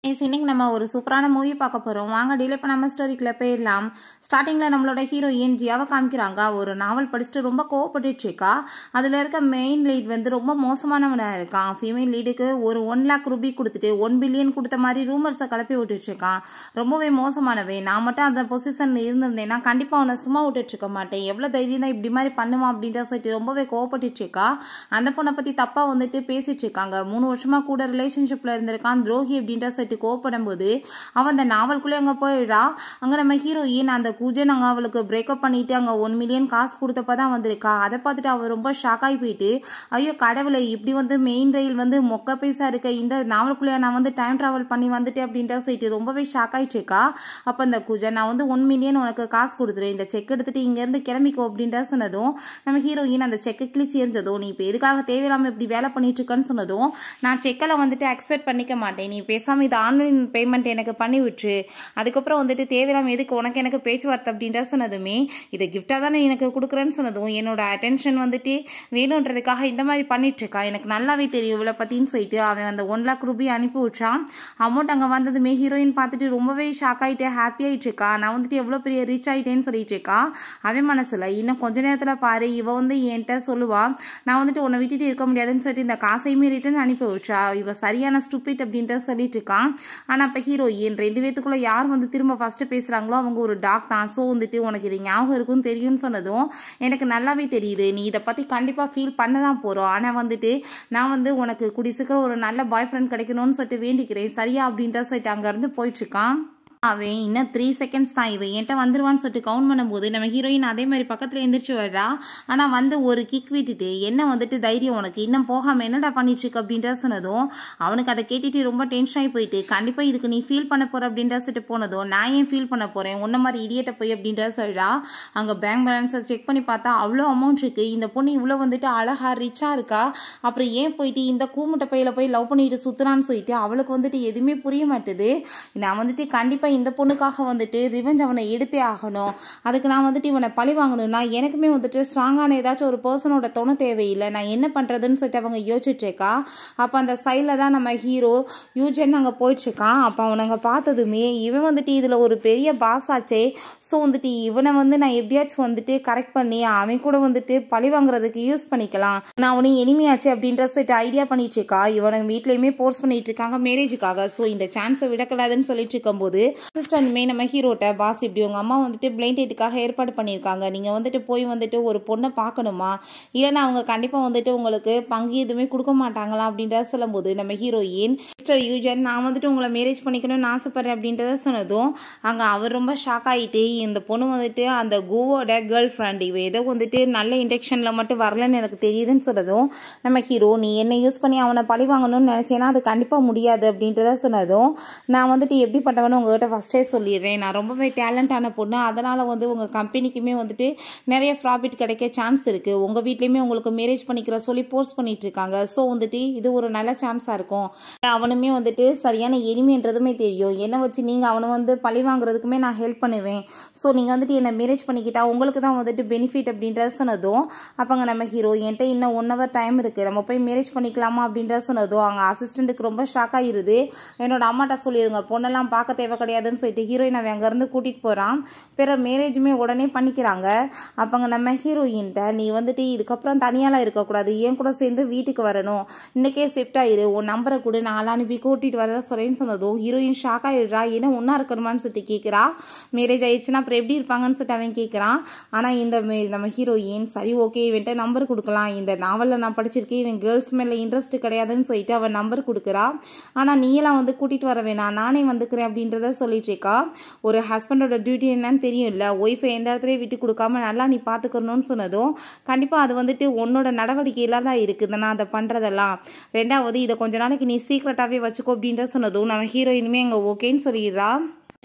Guys, இன்னைக்கு நம்ம ஒரு சூப்பரான மூவி பார்க்க போகிறோம் வாங்க டிலே பண்ணாமல் ஸ்டோரிக்குள்ளே போயிடலாம் ஸ்டார்டிங்கில் நம்மளோட ஹீரோயின் ஜியாவை காமிக்கிறாங்க ஒரு நாவல் படிச்சுட்டு ரொம்ப கோவப்பட்டுட்டு இருக்கா அதில் இருக்க மெயின் லீட் வந்து ரொம்ப மோசமானவனாக இருக்கான் ஃபீமேல் லீடுக்கு ஒரு ஒன் லேக் ரூபி கொடுத்துட்டு ஒன் பில்லியன் கொடுத்த மாதிரி ரூமர்ஸை கிளப்பி விட்டுட்டு இருக்கான் ரொம்பவே மோசமானவே நான் மட்டும் அந்த பொசிஷனில் இருந்திருந்தேன்னா கண்டிப்பாக அவனை சும்மா விட்டுட்டு இருக்க மாட்டேன் எவ்வளோ தைரியம் தான் இப்படி மாதிரி பண்ணுவான் அப்படின்ற சொல்லிட்டு ரொம்பவே கோவப்பட்டுட்டு இருக்கா அந்த பொண்ணை பற்றி தப்பாக வந்துட்டு பேசிட்டு இருக்காங்க மூணு வருஷமாக கூட ரிலேஷன்ஷிப்பில் இருந்திருக்கான் துரோகி அப்படின்ற சொல்லிட்டு கோவப்படும் போது அவன் அந்த நாவலுக்குள்ளே அங்கே போயிடா அங்கே நம்ம ஹீரோயின் அந்த கூஜன் அங்கே அவளுக்கு பிரேக்கப் பண்ணிட்டு அங்கே ஒன் மில்லியன் காசு கொடுத்தப்ப தான் வந்திருக்கா அதை பார்த்துட்டு அவள் ரொம்ப ஷாக் ஆகி போயிட்டு ஐயோ கடவுளை இப்படி வந்து மெயின் ரயில் வந்து மொக்க பைசா இருக்க இந்த நாவலுக்குள்ளே நான் வந்து டைம் ட்ராவல் பண்ணி வந்துட்டேன் அப்படின்ற சொல்லிட்டு ரொம்பவே ஷாக் ஆயிட்டு இருக்கா அப்போ அந்த கூஜன் நான் வந்து ஒன் மில்லியன் உனக்கு காசு கொடுத்துரு இந்த செக் எடுத்துட்டு இங்கேருந்து கிளம்பிக்கோ அப்படின்ற சொன்னதும் நம்ம ஹீரோயின் அந்த செக்கை கிழிச்சு எரிஞ்சதும் நீ இப்போ எதுக்காக தேவையில்லாமல் இப்படி வேலை பண்ணிட்டு இருக்கன்னு சொன்னதும் நான் செக்கில் வந்துட்டு எக்ஸ்பெக்ட் பண்ணிக்க மாட்டேன் நீ பேசாமல் இது ஆன்லைன் பேமெண்ட் எனக்கு பண்ணி விட்டுரு அதுக்கப்புறம் வந்துட்டு தேவையில்லாமல் எதுக்கு உனக்கு எனக்கு பேச்சுவார்த்தை அப்படின்ற சொன்னதுமே இதை கிஃப்டாக தானே எனக்கு கொடுக்குறேன்னு சொன்னதும் என்னோட அட்டென்ஷன் வந்துட்டு வேணுன்றதுக்காக இந்த மாதிரி பண்ணிட்டு இருக்கா எனக்கு நல்லாவே தெரியும் இவளை பற்றின்னு சொல்லிட்டு அவன் அந்த ஒன் லேக் ரூபி அனுப்பி விட்றான் அமௌண்ட் அங்கே வந்ததுமே ஹீரோயின் பார்த்துட்டு ரொம்பவே ஷாக் ஆகிட்டு ஹாப்பி ஆகிட்டு இருக்கா நான் வந்துட்டு எவ்வளோ பெரிய ரீச் ஆகிட்டேன்னு சொல்லிட்டு இருக்கா அவன் மனசில் இன்னும் கொஞ்ச நேரத்தில் பாரு இவ வந்து என்கிட்ட சொல்லுவா நான் வந்துட்டு உன்னை விட்டுட்டு இருக்க முடியாதுன்னு சொல்லிட்டு இந்த காசையுமே ரிட்டன் அனுப்பி விட்றா இவ சரியான ஸ்டூபிட் அப்படின்ற சொல்லிட்டு இருக்கான் ஆனால் இப்போ ஹீரோயின் ரெண்டு பேத்துக்குள்ள யார் வந்து திரும்ப ஃபஸ்ட்டு பேசுகிறாங்களோ அவங்க ஒரு டாக் தான் ஸோ வந்துட்டு உனக்கு இது ஞாபகம் இருக்குன்னு தெரியும்னு சொன்னதும் எனக்கு நல்லாவே தெரியுது நீ இதை பற்றி கண்டிப்பாக ஃபீல் பண்ண தான் போகிறோம் ஆனால் வந்துட்டு நான் வந்து உனக்கு குடி சீக்கிரம் ஒரு நல்ல பாய் ஃப்ரெண்ட் கிடைக்கணும்னு சொல்லிட்டு வேண்டிக்கிறேன் சரியா அப்படின்ற சொல்லிட்டு அங்கேருந்து போயிட்டுருக்கான் அவன் இன்னும் த்ரீ செகண்ட்ஸ் தான் இவன் என்கிட்ட வந்துருவான்னு சொல்லிட்டு கவுண்ட் பண்ணும்போது நம்ம ஹீரோயின் அதே மாதிரி பக்கத்தில் எந்திரிச்சு வர்றா ஆனால் வந்து ஒரு கிக் விட்டுட்டு என்ன வந்துட்டு தைரியம் உனக்கு இன்னும் போகாமல் என்னடா பண்ணிட்டு இருக்கு அப்படின்ற சொன்னதும் அவனுக்கு அதை கேட்டுட்டு ரொம்ப டென்ஷன் ஆகி போயிட்டு கண்டிப்பாக இதுக்கு நீ ஃபீல் பண்ண போகிற அப்படின்ற சொல்லிட்டு போனதும் நான் ஏன் ஃபீல் பண்ண போகிறேன் உன்ன மாதிரி இடியட்ட போய் அப்படின்ற சொல்கிறா அங்கே பேங்க் பேலன்ஸை செக் பண்ணி பார்த்தா அவ்வளோ அமௌண்ட் இருக்குது இந்த பொண்ணு இவ்வளோ வந்துட்டு அழகா ரிச்சாக இருக்கா அப்புறம் ஏன் போயிட்டு இந்த கூமுட்டை பையில போய் லவ் பண்ணிட்டு சுற்றுறான்னு சொல்லிட்டு அவளுக்கு வந்துட்டு எதுவுமே புரிய மாட்டுது நான் வந்துட்டு கண்டிப்பாக இந்த பொண்ணுக்காக வந்துட்டு ரிவெஞ்ச் அவனை எடுத்தே ஆகணும் அதுக்கு நான் வந்துட்டு இவனை பழி வாங்கணும்னா எனக்குமே வந்துட்டு ஸ்ட்ராங்கான ஏதாச்சும் ஒரு பர்சனோட துணை தேவையில்லை நான் என்ன பண்ணுறதுன்னு சொல்லிட்டு அவங்க யோசிச்சுட்ருக்கா அப்போ அந்த சைடில் தான் நம்ம ஹீரோ யூஜன் அங்கே போயிட்டுருக்கான் அப்போ அவனுங்க பார்த்ததுமே இவன் வந்துட்டு இதில் ஒரு பெரிய பாஸ் ஆச்சே ஸோ வந்துட்டு இவனை வந்து நான் எப்படியாச்சும் வந்துட்டு கரெக்ட் பண்ணி அவன் கூட வந்துட்டு பழி வாங்குறதுக்கு யூஸ் பண்ணிக்கலாம் நான் அவனையும் இனிமையாச்சு அப்படின்ற சொல்லிட்டு ஐடியா பண்ணிட்டு இருக்கா இவனுங்க வீட்லேயுமே போர்ஸ் பண்ணிட்டு இருக்காங்க மேரேஜுக்காக ஸோ இந்த சான்ஸை விடக்கூடாதுன்னு சொல்லிட்டு இருக்கும்போது அசிஸ்டன்ட்மே நம்ம ஹீரோட்ட பாஸ் இப்படி உங்கள் அம்மா வந்துட்டு பிளைண்ட் டேட்டுக்காக ஏற்பாடு பண்ணியிருக்காங்க நீங்கள் வந்துட்டு போய் வந்துட்டு ஒரு பொண்ணை பார்க்கணுமா இல்லைன்னா அவங்க கண்டிப்பாக வந்துட்டு உங்களுக்கு பங்கு எதுவுமே கொடுக்க மாட்டாங்களா அப்படின்றத சொல்லும்போது நம்ம ஹீரோயின் மிஸ்டர் யூஜன் நான் வந்துட்டு உங்களை மேரேஜ் பண்ணிக்கணும்னு ஆசைப்பட்றேன் அப்படின்றத சொன்னதும் அங்கே அவர் ரொம்ப ஷாக் ஆகிட்டு இந்த பொண்ணு வந்துட்டு அந்த கோவோட கேர்ள் ஃப்ரெண்ட் இவ ஏதோ வந்துட்டு நல்ல இன்டெக்ஷனில் மட்டும் வரலன்னு எனக்கு தெரியுதுன்னு சொன்னதும் நம்ம ஹீரோ நீ என்ன யூஸ் பண்ணி அவனை பழி வாங்கணும்னு நினச்சேன்னா அது கண்டிப்பாக முடியாது அப்படின்றத சொன்னதும் நான் வந்துட்டு எப்படி பண்ணவனு உங்கள்கிட்ட ஃபஸ்ட்டே சொல்லிடுறேன் நான் ரொம்பவே டேலண்டான பொண்ணு அதனால் வந்து உங்கள் கம்பெனிக்குமே வந்துட்டு நிறைய ப்ராஃபிட் கிடைக்க சான்ஸ் இருக்குது உங்கள் வீட்லேயுமே உங்களுக்கு மேரேஜ் பண்ணிக்கிற சொல்லி போர்ஸ் பண்ணிட்டு இருக்காங்க ஸோ வந்துட்டு இது ஒரு நல்ல சான்ஸாக இருக்கும் அவனுமே வந்துட்டு சரியான எளிமைன்றதுமே தெரியும் என்னை வச்சு நீங்கள் அவனை வந்து பழி வாங்குறதுக்குமே நான் ஹெல்ப் பண்ணுவேன் ஸோ நீங்கள் வந்துட்டு என்னை மேரேஜ் பண்ணிக்கிட்டா உங்களுக்கு தான் வந்துட்டு பெனிஃபிட் அப்படின்றத சொன்னதும் அப்போங்க நம்ம ஹீரோ என்கிட்ட இன்னும் ஒன் ஹவர் டைம் இருக்குது நம்ம போய் மேரேஜ் பண்ணிக்கலாமா அப்படின்றத சொன்னதும் அவங்க அசிஸ்டண்ட்டுக்கு ரொம்ப ஷாக் ஆகிருது என்னோட அம்மாட்ட சொல்லிடுங்க பொண்ணெல்லாம் பார்க்க தேவை கிடையாதுன்னு சொல்லிட்டு ஹீரோயின் அவன் அங்கேருந்து கூட்டிகிட்டு போகிறான் பிற மேரேஜுமே உடனே பண்ணிக்கிறாங்க அப்போங்க நம்ம ஹீரோயின்ட்ட நீ வந்துட்டு இதுக்கப்புறம் தனியாலாம் இருக்கக்கூடாது என் கூட சேர்ந்து வீட்டுக்கு வரணும் இன்றைக்கே ஷிஃப்ட் ஆயிரு உன் நம்பரை கூட நான் அனுப்பி கூட்டிகிட்டு வர சொல்கிறேன்னு சொன்னதும் ஹீரோயின் ஷாக் ஆகிடுறா ஏன்னா ஒன்றா இருக்கணுமான்னு சொல்லிட்டு கேட்குறா மேரேஜ் ஆயிடுச்சுன்னா அப்புறம் எப்படி இருப்பாங்கன்னு சொல்லிட்டு அவன் கேட்குறான் ஆனால் இந்த மே- நம்ம ஹீரோயின் சரி ஓகே இவன்ட்ட நம்பர் கொடுக்கலாம் இந்த நாவலில் நான் படிச்சிருக்கேன் இவன் கேர்ள்ஸ் மேலே இன்ட்ரெஸ்ட் கிடையாதுன்னு சொல்லிட்டு அவன் நம்பர் கொடுக்குறா ஆனால் நீயெல்லாம் வந்து கூட்டிகிட்டு வர வேணாம் நானே வந்துக்கிறேன் அப்படின்றத சொல்லிட்டு இருக்கா ஒரு ஹஸ்பண்டோட டியூட்டி என்னன்னு தெரியும்ல ஒய்ஃபை எந்த இடத்துலையும் விட்டு கொடுக்காம நல்லா நீ பார்த்துக்கணும்னு சொன்னதும் கண்டிப்பாக அது வந்துட்டு உன்னோட நடவடிக்கையில தான் இருக்குது நான் அதை பண்ணுறதெல்லாம் ரெண்டாவது இதை கொஞ்ச நாளைக்கு நீ சீக்ரெட்டாகவே வச்சுக்கோ அப்படின்ற சொன்னதும் நம்ம ஹீரோயினுமே அங்கே ஓகேன்னு சொல்லிடுறா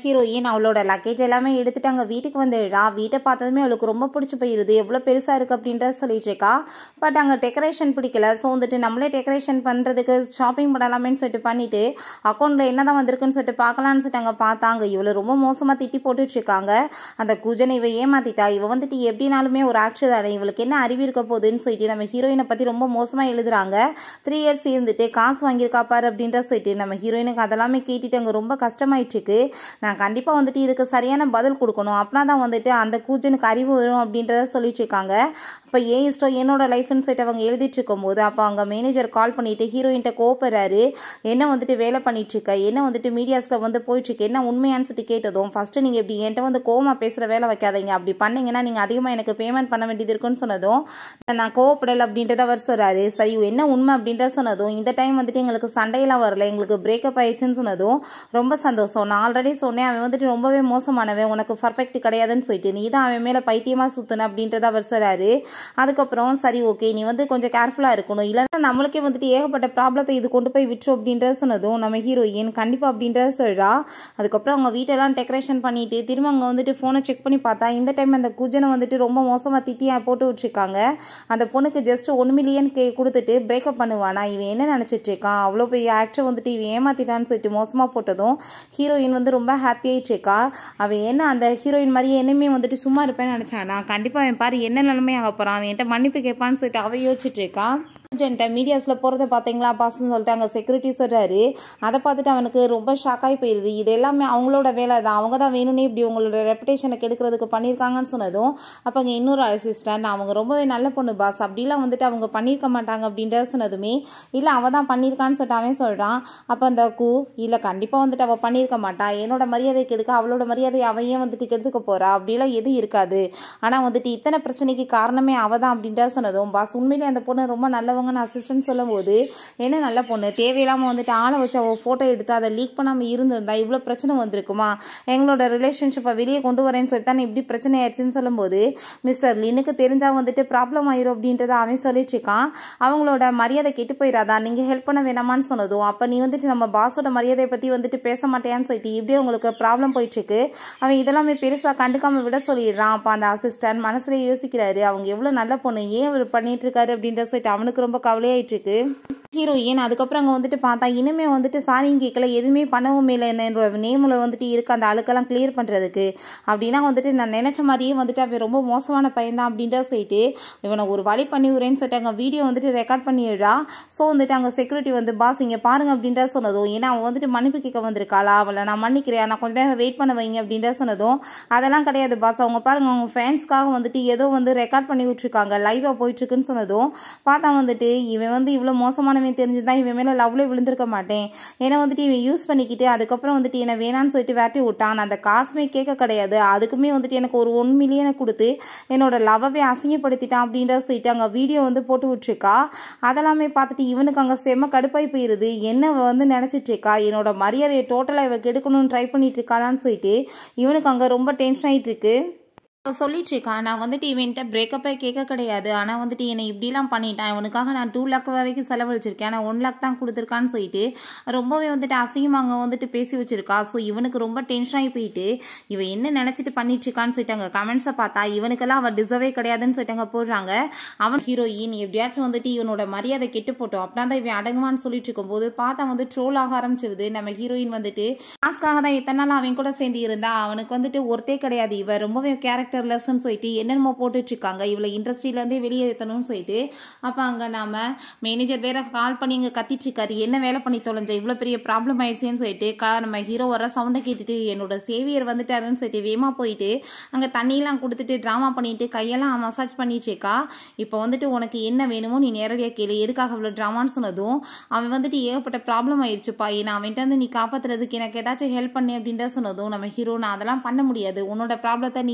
ஹீரோயின் அவளோட லக்கேஜ் எல்லாமே எடுத்துட்டு அங்கே வீட்டுக்கு வந்துடுறா வீட்டை பார்த்ததுமே அவளுக்கு ரொம்ப பிடிச்சி போயிருது எவ்வளோ பெருசாக இருக்குது அப்படின்றத சொல்லிட்டு இருக்கா பட் அங்கே டெக்கரேஷன் பிடிக்கல ஸோ வந்துட்டு நம்மளே டெக்கரேஷன் பண்ணுறதுக்கு ஷாப்பிங் பண்ணலாமேன்னு சொல்லிட்டு பண்ணிட்டு அக்கௌண்ட்டில் என்ன தான் வந்திருக்குன்னு சொல்லிட்டு பார்க்கலான்னு சொல்லிட்டு அங்கே பார்த்தாங்க இவளை ரொம்ப மோசமாக திட்டி போட்டுட்டு இருக்காங்க அந்த குஜனை இவ ஏமாத்திட்டா இவ வந்துட்டு எப்படினாலுமே ஒரு ஆக்டர் தானே இவளுக்கு என்ன அறிவு இருக்க போகுதுன்னு சொல்லிட்டு நம்ம ஹீரோயினை பற்றி ரொம்ப மோசமாக எழுதுறாங்க த்ரீ இயர்ஸ் இருந்துட்டு காசு வாங்கியிருக்கா பாரு அப்படின்ற சொல்லிட்டு நம்ம ஹீரோயினுக்கு அதெல்லாமே கேட்டுட்டு அங்கே ரொம்ப கஷ்டமாயிட்டு இருக்கு நான் கண்டிப்பாக வந்துட்டு இதுக்கு சரியான பதில் கொடுக்கணும் அப்படின்னா தான் வந்துட்டு அந்த கூஜனுக்கு அறிவு வரும் அப்படின்றத சொல்லிட்டு இருக்காங்க அப்போ ஏன் இஷ்டம் என்னோட லைஃப்னு சொல்லிட்டு அவங்க எழுதிட்டு இருக்கும்போது அப்போ அங்கே மேனேஜர் கால் பண்ணிட்டு ஹீரோயின்ட்ட கோப்பறாரு என்ன வந்துட்டு வேலை பண்ணிட்டு இருக்க என்ன வந்துட்டு மீடியாஸில் வந்து போயிட்டுருக்கு என்ன உண்மையான்னு சொல்லிட்டு கேட்டதும் ஃபஸ்ட்டு நீங்கள் இப்படி என்கிட்ட வந்து கோமா பேசுகிற வேலை வைக்காதீங்க அப்படி பண்ணீங்கன்னா நீங்கள் அதிகமாக எனக்கு பேமெண்ட் பண்ண வேண்டியது இருக்குன்னு சொன்னதும் நான் கோவப்படலை அப்படின்றத அவர் சொல்கிறாரு சரி என்ன உண்மை அப்படின்றத சொன்னதும் இந்த டைம் வந்துட்டு எங்களுக்கு சண்டையெல்லாம் வரல எங்களுக்கு பிரேக்கப் ஆயிடுச்சுன்னு சொன்னதும் ரொம்ப சந்தோஷம் நான் ஆல்ரெடி சொன்னேன் அவன் வந்துட்டு ரொம்பவே மோசமானவன் உனக்கு பர்ஃபெக்ட் கிடையாதுன்னு சொல்லிட்டு நீ தான் அவன் மேலே பைத்தியமாக சுற்றின அப்படின்றத அவர் சொல்கிறாரு அதுக்கப்புறம் சரி ஓகே நீ வந்து கொஞ்சம் கேர்ஃபுல்லாக இருக்கணும் இல்லைன்னா நம்மளுக்கே வந்துட்டு ஏகப்பட்ட ப்ராப்ளத்தை இது கொண்டு போய் விட்டுரும் அப்படின்றத சொன்னதும் நம்ம ஹீரோயின் கண்டிப்பாக அப்படின்றத சொல்கிறா அதுக்கப்புறம் அவங்க வீட்டெல்லாம் டெக்கரேஷன் பண்ணிட்டு திரும்ப அங்கே வந்துட்டு ஃபோனை செக் பண்ணி பார்த்தா இந்த டைம் அந்த குஜனை வந்துட்டு ரொம்ப மோசமாக திட்டியா போட்டு விட்டுருக்காங்க அந்த பொண்ணுக்கு ஜஸ்ட் ஒன் மில்லியன் கே கொடுத்துட்டு பிரேக்கப் பண்ணுவானா இவன் என்ன நினச்சிட்டு இருக்கான் அவ்வளோ பெரிய ஆக்டர் வந்துட்டு இவன் ஏமாத்திட்டான்னு சொல்லிட்டு மோசமாக போட்டதும் ஹீரோயின் வந்து ரொம்ப ஹாப்பியாயிட்டு இருக்கா அவன் என்ன அந்த ஹீரோயின் மாதிரியே என்னமே வந்துட்டு சும்மா இருப்பேன்னு நினச்சான் நான் கண்டிப்பாக அவன் பாரு என்ன நிலைமை ஆக போகிறான் அவன் என்கிட்ட மன்னிப்பு கேட்பான்னு சொல்லிட்டு அவ யோசிச்சுட்டு இருக்கா ஏஜென்ட்டை மீடியாஸில் போகிறத பார்த்தீங்களா பாஸ்ன்னு சொல்லிட்டு அங்கே செக்யூரிட்டி சொல்கிறாரு அதை பார்த்துட்டு அவனுக்கு ரொம்ப ஷாக்காகி போயிடுது இது எல்லாமே அவங்களோட வேலை தான் அவங்க தான் வேணும்னே இப்படி உங்களோட ரெப்புடேஷனை கெடுக்கிறதுக்கு பண்ணியிருக்காங்கன்னு சொன்னதும் அப்போ அங்கே இன்னொரு அசிஸ்டன்ட் அவங்க ரொம்பவே நல்ல பொண்ணு பாஸ் அப்படிலாம் வந்துட்டு அவங்க பண்ணியிருக்க மாட்டாங்க அப்படின்றத சொன்னதுமே இல்லை அவள் தான் பண்ணியிருக்கான்னு சொல்லிட்டு அவன் சொல்கிறான் அப்போ அந்த கூ இல்லை கண்டிப்பாக வந்துட்டு அவள் பண்ணியிருக்க மாட்டா என்னோட மரியாதை கெடுக்க அவளோட மரியாதை அவன் ஏன் வந்துட்டு கெடுத்துக்க போகிறா அப்படிலாம் எதுவும் இருக்காது ஆனால் வந்துட்டு இத்தனை பிரச்சனைக்கு காரணமே அவள் தான் அப்படின்றத சொன்னதும் பாஸ் உண்மையிலே அந்த பொண்ணு ரொம்ப நல்லவங்க நான் அசிஸ்டன்ட் சொல்லும்போது என்ன நல்ல பொண்ணு தேவையில்லாமல் வந்துட்டு ஆளை வச்சு அவள் ஃபோட்டோ எடுத்து அதை லீக் பண்ணாமல் இருந்திருந்தா இவ்வளோ பிரச்சனை வந்திருக்குமா எங்களோட ரிலேஷன்ஷிப்பை வெளியே கொண்டு வரேன்னு சொல்லிட்டு தான் இப்படி பிரச்சனை ஆயிடுச்சுன்னு சொல்லும்போது மிஸ்டர் லினுக்கு தெரிஞ்சால் வந்துட்டு ப்ராப்ளம் ஆயிரும் அப்படின்றத அவன் சொல்லிட்டு இருக்கான் அவங்களோட மரியாதை கெட்டு போயிடாதா நீங்கள் ஹெல்ப் பண்ண வேணாமான்னு சொன்னதும் அப்போ நீ வந்துட்டு நம்ம பாஸோட மரியாதையை பற்றி வந்துட்டு பேச மாட்டேயான்னு சொல்லிட்டு இப்படியே உங்களுக்கு ப்ராப்ளம் போயிட்டுருக்கு அவன் இதெல்லாமே பெருசாக கண்டுக்காம விட சொல்லிடுறான் அப்போ அந்த அசிஸ்டன்ட் மனசுல யோசிக்கிறாரு அவங்க எவ்வளோ நல்ல பொண்ணு ஏன் அவர் பண்ணிட்டு இருக்காரு அப்படின்ற சொல்லிட்டு அவனுக்கு ரொம்ப கவலையாயிட்டு இருக்கு ஹீரோயின் அதுக்கப்புறம் அங்கே வந்துட்டு பார்த்தா இனிமே வந்துட்டு சாரியும் கேட்கல எதுவுமே பண்ணவும் இல்லை என்னோட நேமில் வந்துட்டு இருக்கு அந்த அழுக்கெல்லாம் கிளியர் பண்ணுறதுக்கு அப்படின்னா வந்துட்டு நான் நினச்ச மாதிரியே வந்துட்டு அவன் ரொம்ப மோசமான பையன் தான் அப்படின்ற சொல்லிட்டு இவனை ஒரு வழி பண்ணி விடுறேன்னு சொல்லிட்டு அங்கே வீடியோ வந்துட்டு ரெக்கார்ட் பண்ணிடுறா ஸோ வந்துட்டு அங்கே செக்யூரிட்டி வந்து பாஸ் இங்கே பாருங்க அப்படின்ற சொன்னதும் ஏன்னா அவன் வந்துட்டு மன்னிப்பு கேட்க வந்திருக்காளா அவளை நான் மன்னிக்கிறேன் நான் கொஞ்ச நேரம் வெயிட் பண்ண வைங்க அப்படின்ற சொன்னதும் அதெல்லாம் கிடையாது பாஸ் அவங்க பாருங்க அவங்க ஃபேன்ஸ்க்காக வந்துட்டு ஏதோ வந்து ரெக்கார்ட் பண்ணி விட்டுருக்காங்க லைவாக போயிட்டுருக்குன்னு சொன்னதும் பார்த்தா வந்துட்டு இவன் வந்து இவ்வளோ மோசமானவன் தெரிஞ்சுதான் இவன் மேலே லவ்ல விழுந்திருக்க மாட்டேன் ஏன்னா வந்துட்டு இவன் யூஸ் பண்ணிக்கிட்டு அதுக்கப்புறம் வந்துட்டு என்னை வேணான்னு சொல்லிட்டு வேட்டி விட்டான் அந்த காசுமே கேட்க கிடையாது அதுக்குமே வந்துட்டு எனக்கு ஒரு ஒன் மில்லியனை கொடுத்து என்னோட லவ்வே அசிங்கப்படுத்திட்டான் அப்படின்றத சொல்லிட்டு அங்கே வீடியோ வந்து போட்டு விட்டுருக்கா அதெல்லாமே பார்த்துட்டு இவனுக்கு அங்கே செம்ம கடுப்பாய் போயிருது என்ன வந்து நினச்சிட்டு இருக்கா என்னோட மரியாதையை டோட்டலாக இவ கெடுக்கணும்னு ட்ரை பண்ணிட்டு இருக்காளான்னு சொல்லிட்டு இவனுக்கு அங்கே ரொம்ப டென்ஷன் ஆகிட்டு இருக்கு அவ சொல்லிட்டு இருக்கா நான் வந்துட்டு இவன்கிட்ட பிரேக்கப்பே கேட்க கிடையாது ஆனால் வந்துட்டு என்னை இப்படிலாம் பண்ணிட்டான் இவனுக்காக நான் டூ லேக் வரைக்கும் செலவழிச்சிருக்கேன் ஆனால் ஒன் லேக் தான் கொடுத்துருக்கான்னு சொல்லிட்டு ரொம்பவே வந்துட்டு அசிங்கமாக அங்கே வந்துட்டு பேசி வச்சிருக்கா ஸோ இவனுக்கு ரொம்ப டென்ஷன் ஆகி போயிட்டு இவன் என்ன நினச்சிட்டு பண்ணிட்டு இருக்கான்னு சொல்லிட்டு அங்கே கமெண்ட்ஸை பார்த்தா இவனுக்கெல்லாம் அவள் டிசர்வே கிடையாதுன்னு சொல்லிட்டு அங்கே போடுறாங்க அவன் ஹீரோயின் எப்படியாச்சும் வந்துட்டு இவனோட மரியாதை கெட்டு போட்டோம் அப்படின்னா தான் இவன் அடங்குவான்னு சொல்லிட்டு இருக்கும்போது பார்த்தா வந்து ட்ரோல் ஆக ஆரம்பிச்சிருது நம்ம ஹீரோயின் வந்துட்டு காசுக்காக தான் இத்தனை நாள் அவன் கூட சேர்ந்து இருந்தா அவனுக்கு வந்துட்டு ஒருத்தே கிடையாது இவ ரொம்பவே கேரக்டர் கேரக்டர்லெஸ்ன்னு சொல்லிட்டு என்னென்னமோ போட்டுட்டு இருக்காங்க இவளை இண்டஸ்ட்ரியிலேருந்தே வெளியேற்றணும்னு சொல்லிட்டு அப்போ அங்கே நாம மேனேஜர் வேற கால் பண்ணி இங்கே கத்திட்டு இருக்காரு என்ன வேலை பண்ணி தொலைஞ்ச இவ்வளோ பெரிய ப்ராப்ளம் ஆயிடுச்சுன்னு சொல்லிட்டு கா நம்ம ஹீரோ வர சவுண்டை கேட்டுட்டு என்னோட சேவியர் வந்துட்டாருன்னு சொல்லிட்டு வேமா போயிட்டு அங்கே தண்ணியெல்லாம் கொடுத்துட்டு ட்ராமா பண்ணிட்டு கையெல்லாம் மசாஜ் பண்ணிட்டு இருக்கா இப்போ வந்துட்டு உனக்கு என்ன வேணுமோ நீ நேரடியாக கேளு எதுக்காக இவ்வளோ ட்ராமான்னு சொன்னதும் அவன் வந்துட்டு ஏகப்பட்ட ப்ராப்ளம் ஆயிடுச்சுப்பா நான் அவன்கிட்ட வந்து நீ காப்பாத்துறதுக்கு எனக்கு ஏதாச்சும் ஹெல்ப் பண்ணு அப்படின்ற சொன்னதும் நம்ம ஹீரோ நான் அதெல்லாம் பண்ண முடியாது உன்னோட ப்ராப்ளத்தை நீ தான் வந்து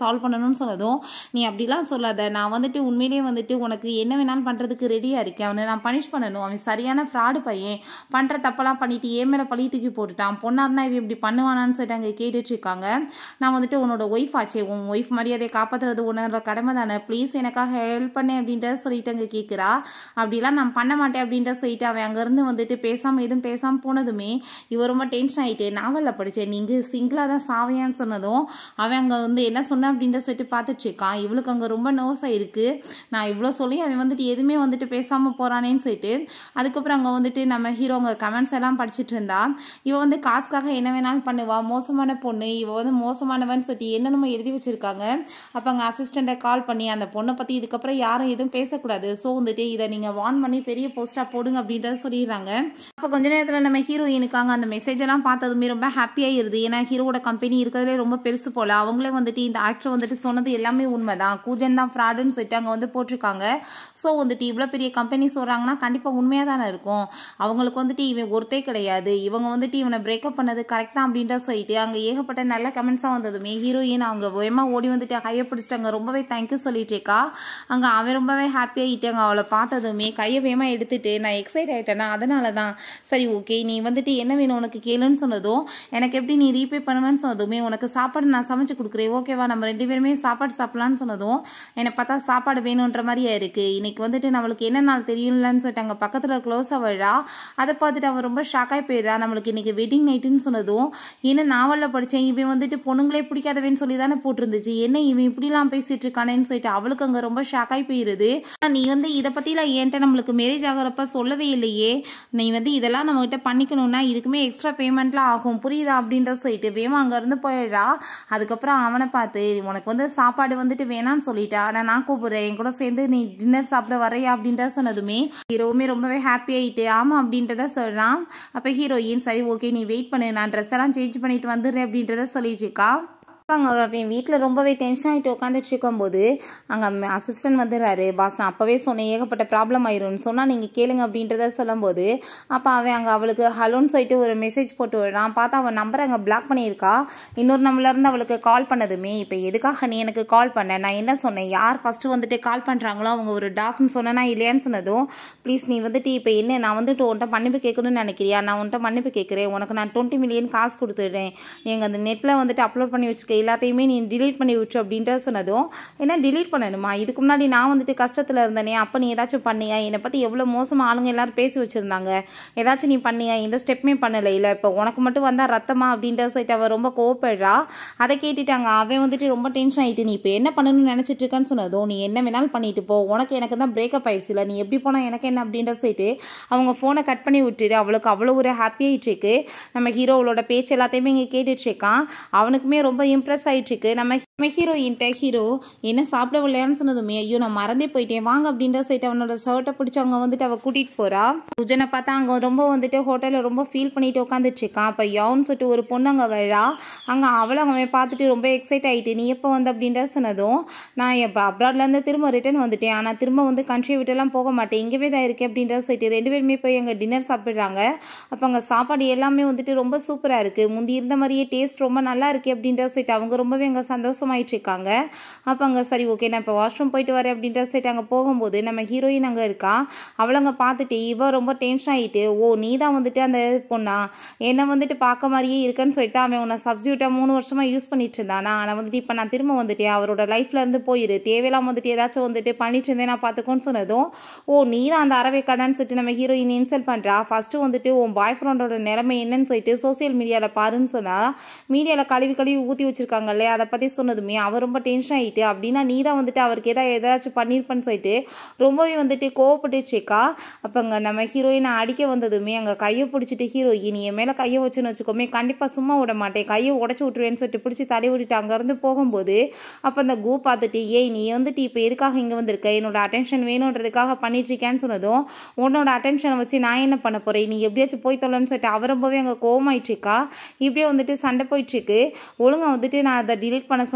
சால்வ் பண்ணணும்னு சொன்னதும் நீ அப்படிலாம் சொல்லாத நான் வந்துட்டு உண்மையிலேயே வந்துட்டு உனக்கு என்ன வேணாலும் பண்ணுறதுக்கு ரெடியாக இருக்கேன் அவனை நான் பனிஷ் பண்ணணும் அவன் சரியான ஃப்ராடு பையன் பண்ணுற தப்பெல்லாம் பண்ணிட்டு ஏன் மேலே பழி தூக்கி போட்டுட்டான் பொண்ணாக இருந்தால் இவன் இப்படி பண்ணுவானான்னு சொல்லிட்டு அங்கே கேட்டுட்டு இருக்காங்க நான் வந்துட்டு உன்னோட ஒய்ஃப் ஆச்சே உன் ஒய்ஃப் மரியாதையை காப்பாற்றுறது உன்னோட கடமை தானே ப்ளீஸ் எனக்காக ஹெல்ப் பண்ணு அப்படின்றத சொல்லிட்டு அங்கே கேட்குறா அப்படிலாம் நான் பண்ண மாட்டேன் அப்படின்ற சொல்லிட்டு அவன் அங்கேருந்து வந்துட்டு பேசாமல் எதுவும் பேசாமல் போனதுமே இவ ரொம்ப டென்ஷன் ஆகிட்டு நாவலில் படித்தேன் நீங்கள் சிங்கிளாக தான் சாவையான்னு சொன்னதும் அவன் அங்கே வந்து என்ன சொன்ன அப்படின்ற சொல்லிட்டு பார்த்துட்டு இருக்கான் இவளுக்கு அங்கே ரொம்ப நர்வஸ் ஆயிருக்கு நான் இவ்வளோ சொல்லி அவன் வந்துட்டு எதுவுமே வந்துட்டு பேசாமல் போகிறானேன்னு சொல்லிட்டு அதுக்கப்புறம் அங்கே வந்துட்டு நம்ம ஹீரோ அங்கே கமெண்ட்ஸ் எல்லாம் படிச்சுட்டு இருந்தா இவ வந்து காசுக்காக என்ன வேணாலும் பண்ணுவா மோசமான பொண்ணு இவ வந்து மோசமானவன்னு சொல்லிட்டு என்னென்னமோ எழுதி வச்சிருக்காங்க அப்போ அங்கே அசிஸ்டண்ட்டை கால் பண்ணி அந்த பொண்ணை பற்றி இதுக்கப்புறம் யாரும் எதுவும் பேசக்கூடாது ஸோ வந்துட்டு இதை நீங்கள் வார்ன் பண்ணி பெரிய போஸ்ட்டாக போடுங்க அப்படின்றத சொல்லிடுறாங்க அப்போ கொஞ்ச நேரத்தில் நம்ம ஹீரோயினுக்காங்க அந்த மெசேஜ் எல்லாம் பார்த்ததுமே ரொம்ப ஹாப்பியாகிருது ஏன்னா ஹீரோட கம்பெனி இருக்கிறதுலே ரொம்ப பெருசு போல அவங்களே வந்துட்டு இந்த ஆக்டர் வந்துட்டு சொன்னது எல்லாமே உண்மைதான் கூஜன் தான் ஃப்ராடுன்னு சொல்லிட்டு அங்கே வந்து போட்டிருக்காங்க ஸோ வந்துட்டு இவ்வளோ பெரிய கம்பெனி சொல்கிறாங்கன்னா கண்டிப்பாக உண்மையாக தானே இருக்கும் அவங்களுக்கு வந்துட்டு இவன் ஒருத்தே கிடையாது இவங்க வந்துட்டு இவனை பிரேக்கப் பண்ணது கரெக்ட் தான் அப்படின்ற சொல்லிட்டு அங்கே ஏகப்பட்ட நல்ல கமெண்ட்ஸாக வந்ததுமே ஹீரோயின் அவங்க வேகமாக ஓடி வந்துட்டு கையை பிடிச்சிட்டாங்க ரொம்பவே தேங்க்யூ சொல்லிட்டேக்கா அங்கே அவன் ரொம்பவே ஹாப்பியாகிட்டாங்க அவளை பார்த்ததுமே கையை வேகமாக எடுத்துட்டு நான் எக்ஸைட் ஆகிட்டேன்னா அதனால தான் சரி ஓகே நீ வந்துட்டு என்ன வேணும் உனக்கு கேளுன்னு சொன்னதும் எனக்கு எப்படி நீ ரீபே பண்ணுவேன்னு சொன்னதுமே உனக்கு சாப்பாடு நான் சமைச்சு கொடுக்குறேன் ஓகேவா நம்ம ரெண்டு பேருமே சாப்பாடு சாப்பிட்லான்னு சொன்னதும் என்னை பார்த்தா சாப்பாடு வேணுன்ற மாதிரியா இருக்கு இன்னைக்கு வந்துட்டு நம்மளுக்கு என்ன நாள் தெரியும்லன்னு சொல்லிட்டு அங்கே பக்கத்தில் க்ளோஸ் ஆகிடா அதை பார்த்துட்டு அவன் ரொம்ப ஷாக்காகி போயிடுறா நம்மளுக்கு இன்னைக்கு வெட்டிங் நைட்டுன்னு சொன்னதும் என்ன நாவலில் படித்தேன் இவன் வந்துட்டு பொண்ணுங்களே பிடிக்காதவன்னு சொல்லி தானே போட்டிருந்துச்சு என்ன இவன் இப்படிலாம் பேசிட்டு இருக்கானேன்னு சொல்லிட்டு அவளுக்கு அங்கே ரொம்ப ஷாக்காகி போயிருது நீ வந்து இதை பற்றிலாம் என்கிட்ட நம்மளுக்கு மேரேஜ் ஆகிறப்ப சொல்லவே இல்லையே நீ வந்து இதெல்லாம் நம்மகிட்ட பண்ணிக்கணும்னா இதுக்குமே எக்ஸ்ட்ரா பேமெண்ட்லாம் ஆகும் புரியுதா அப்படின்ற சொல்லிட்டு வேமா அங்கேருந்து போயிடுறா அதுக்கப்புறம் அவனை பார்த்து உனக்கு வந்து சாப்பாடு வந்துட்டு வேணான்னு சொல்லிட்டா ஆனால் நான் கூப்பிடுறேன் என் கூட சேர்ந்து நீ டின்னர் சாப்பிட வரையா அப்படின்ற சொன்னதுமே ஹீரோவுமே ரொம்பவே ஹாப்பி ஆகிட்டு ஆமாம் அப்படின்றத சொல்கிறான் அப்போ ஹீரோயின் சரி ஓகே நீ வெயிட் பண்ணு நான் ட்ரெஸ் எல்லாம் சேஞ்ச் பண்ணிட்டு வந்துடுறேன் அப்படின்றத சொல்லிட்டு இருக்கா அங்கே அவன் வீட்டில் ரொம்பவே டென்ஷன் ஆகிட்டு உட்காந்துட்டு இருக்கும்போது அங்கே அசிஸ்டன்ட் வந்துடுறாரு பாஸ் நான் அப்போவே சொன்னேன் ஏகப்பட்ட ப்ராப்ளம் ஆயிரும்னு சொன்னால் நீங்கள் கேளுங்க அப்படின்றத சொல்லும்போது அப்போ அவன் அங்கே அவளுக்கு ஹலோன்னு சொல்லிட்டு ஒரு மெசேஜ் போட்டு விடுறான் பார்த்தா அவன் நம்பரை அங்கே பிளாக் பண்ணியிருக்கா இன்னொரு நம்பர்லேருந்து அவளுக்கு கால் பண்ணதுமே இப்போ எதுக்காக நீ எனக்கு கால் பண்ண நான் என்ன சொன்னேன் யார் ஃபஸ்ட்டு வந்துட்டு கால் பண்ணுறாங்களோ அவங்க ஒரு டாக்னு சொன்னேன்னா இல்லையான்னு சொன்னதும் ப்ளீஸ் நீ வந்துட்டு இப்போ என்ன நான் வந்துட்டு உன்ட்ட மன்னிப்பு கேட்கணும்னு நினைக்கிறியா நான் உன்ட்ட மன்னிப்பு கேட்குறேன் உனக்கு நான் டுவெண்ட்டி மில்லியன் காசு கொடுத்துடுறேன் நீங்கள் அந்த நெட்டில் வந்துட்டு அப்லோட் பண்ணி வச்சுருக்க எல்லாத்தையுமே நீ டிலீட் பண்ணி விட்டு அப்படின்ற சொன்னதும் என்ன டிலீட் பண்ணணுமா இதுக்கு முன்னாடி நான் வந்துட்டு கஷ்டத்தில் இருந்தேனே அப்போ நீ ஏதாச்சும் பண்ணியா என்னை பற்றி எவ்வளோ மோசமாக ஆளுங்க எல்லாரும் பேசி வச்சுருந்தாங்க ஏதாச்சும் நீ பண்ணியா இந்த ஸ்டெப்புமே பண்ணலை இல்லை இப்போ உனக்கு மட்டும் வந்தால் ரத்தமா அப்படின்ற சொல்லிட்டு அவள் ரொம்ப கோவப்படுறா அதை கேட்டுட்டாங்க அவன் வந்துட்டு ரொம்ப டென்ஷன் ஆகிட்டு நீ இப்போ என்ன பண்ணணும்னு நினச்சிட்டு இருக்கேன்னு சொன்னதும் நீ என்ன வேணாலும் பண்ணிட்டு போ உனக்கு எனக்கு தான் பிரேக்கப் ஆயிடுச்சுல நீ எப்படி போனால் எனக்கு என்ன அப்படின்ற சொல்லிட்டு அவங்க ஃபோனை கட் பண்ணி விட்டுட்டு அவளுக்கு அவ்வளோ ஒரு ஹாப்பியாகிட்டு இருக்கு நம்ம ஹீரோவோட பேச்சு எல்லாத்தையுமே இங்கே கேட்டுட்டு இருக்கான் அவனுக்குமே ரொம்ப இம்ப்ரெஸ் ஆயிட்டு இருக்கு நம்ம நம்ம ஹீரோயின்ட்ட ஹீரோ என்ன சாப்பிட விளையான்னு சொன்னதுமே ஐயோ நான் மறந்தே போயிட்டேன் வாங்க அப்படின்ற சைட்டு அவனோட ஷர்ட்டை பிடிச்சி அவங்க வந்துட்டு அவள் கூட்டிகிட்டு போகிறா சுஜனை பார்த்தா அங்கே ரொம்ப வந்துட்டு ஹோட்டலில் ரொம்ப ஃபீல் பண்ணிட்டு உட்காந்துட்டு இருக்கான் அப்போ யவுன்னு சொல்லிட்டு ஒரு பொண்ணு அங்கே வரா அங்கே அவளும் அவன் பார்த்துட்டு ரொம்ப எக்ஸைட் ஆகிட்டு நீ எப்போ வந்து அப்படின்ற சொன்னதும் நான் இப்போ அப்ராட்லேருந்து திரும்ப ரிட்டர்ன் வந்துட்டேன் ஆனால் திரும்ப வந்து கண்ட்ரி விட்டுலாம் போக மாட்டேன் இங்கேவே தான் இருக்கேன் அப்படின்ற சொல்லிட்டு ரெண்டு பேருமே போய் அங்கே டின்னர் சாப்பிட்றாங்க அப்போ அங்கே சாப்பாடு எல்லாமே வந்துட்டு ரொம்ப சூப்பராக இருக்குது முந்தி இருந்த மாதிரியே டேஸ்ட் ரொம்ப நல்லா இருக்குது அப்படின்ற சொல்லிட்டு அவங்க ரொம்பவே அங்கே சந்தோஷமாயிட்டு இருக்காங்க அப்போ அங்கே சரி ஓகே நான் இப்போ வாஷ்ரூம் போயிட்டு வரேன் அப்படின்ற சொல்லிட்டு அங்கே போகும்போது நம்ம ஹீரோயின் அங்கே இருக்கா அவளை அங்கே பார்த்துட்டு இவ ரொம்ப டென்ஷன் ஆகிட்டு ஓ நீ தான் வந்துட்டு அந்த பொண்ணா என்னை வந்துட்டு பார்க்க மாதிரியே இருக்கேன்னு சொல்லிட்டு அவன் உன்னை சப்ஸ்டியூட்டாக மூணு வருஷமாக யூஸ் பண்ணிட்டு இருந்தானா ஆனால் வந்துட்டு இப்போ நான் திரும்ப வந்துட்டேன் அவரோட லைஃப்ல இருந்து போயிரு தேவையில்லாம வந்துட்டு ஏதாச்சும் வந்துட்டு பண்ணிட்டு இருந்தேன் நான் பார்த்துக்கோன்னு சொன்னதும் ஓ நீ தான் அந்த அறவை கடான்னு சொல்லிட்டு நம்ம ஹீரோயின் இன்சல்ட் பண்ணுறா ஃபஸ்ட்டு வந்துட்டு உன் பாய் ஃப்ரெண்டோட நிலைமை என்னன்னு சொல்லிட்டு சோசியல் மீடியாவில் பாருன்னு சொன்னால் மீடியாவில் கழுவி கழுவி ஊற்றி வச்சிருக்காங்கல்ல அதை பற்றி சொன்னதுமே அவர் ரொம்ப டென்ஷன் ஆகிட்டு அப்படின்னா நீ தான் வந்துட்டு அவருக்கு ஏதாவது ஏதாச்சும் பண்ணியிருப்பேன்னு சொல்லிட்டு ரொம்பவே வந்துட்டு கோவப்பட்டுச்சேக்கா அப்போ அங்கே நம்ம ஹீரோயினை அடிக்க வந்ததுமே அங்கே கையை பிடிச்சிட்டு ஹீரோயின் என் மேலே கையை வச்சுன்னு வச்சுக்கோமே கண்டிப்பாக சும்மா விட மாட்டேன் கையை உடச்சி விட்டுருவேன்னு சொல்லிட்டு பிடிச்சி தடை விட்டுட்டு அங்கேருந்து போகும்போது அப்போ அந்த கூ பார்த்துட்டு ஏய் நீ வந்துட்டு இப்போ எதுக்காக இங்கே வந்திருக்க என்னோட அட்டென்ஷன் வேணுன்றதுக்காக பண்ணிட்டு இருக்கேன்னு சொன்னதும் உன்னோட அட்டென்ஷனை வச்சு நான் என்ன பண்ண போகிறேன் நீ எப்படியாச்சும் போய் தொலைன்னு சொல்லிட்டு அவர் ரொம்பவே அங்கே கோவமாயிட்டு இருக்கா இப்படியே வந்துட்டு சண்டை போயிட்டுருக்கு ஒழுங்காக வந்துட்டு நான் அதை டிலீட் பண்ண சொன்னேன்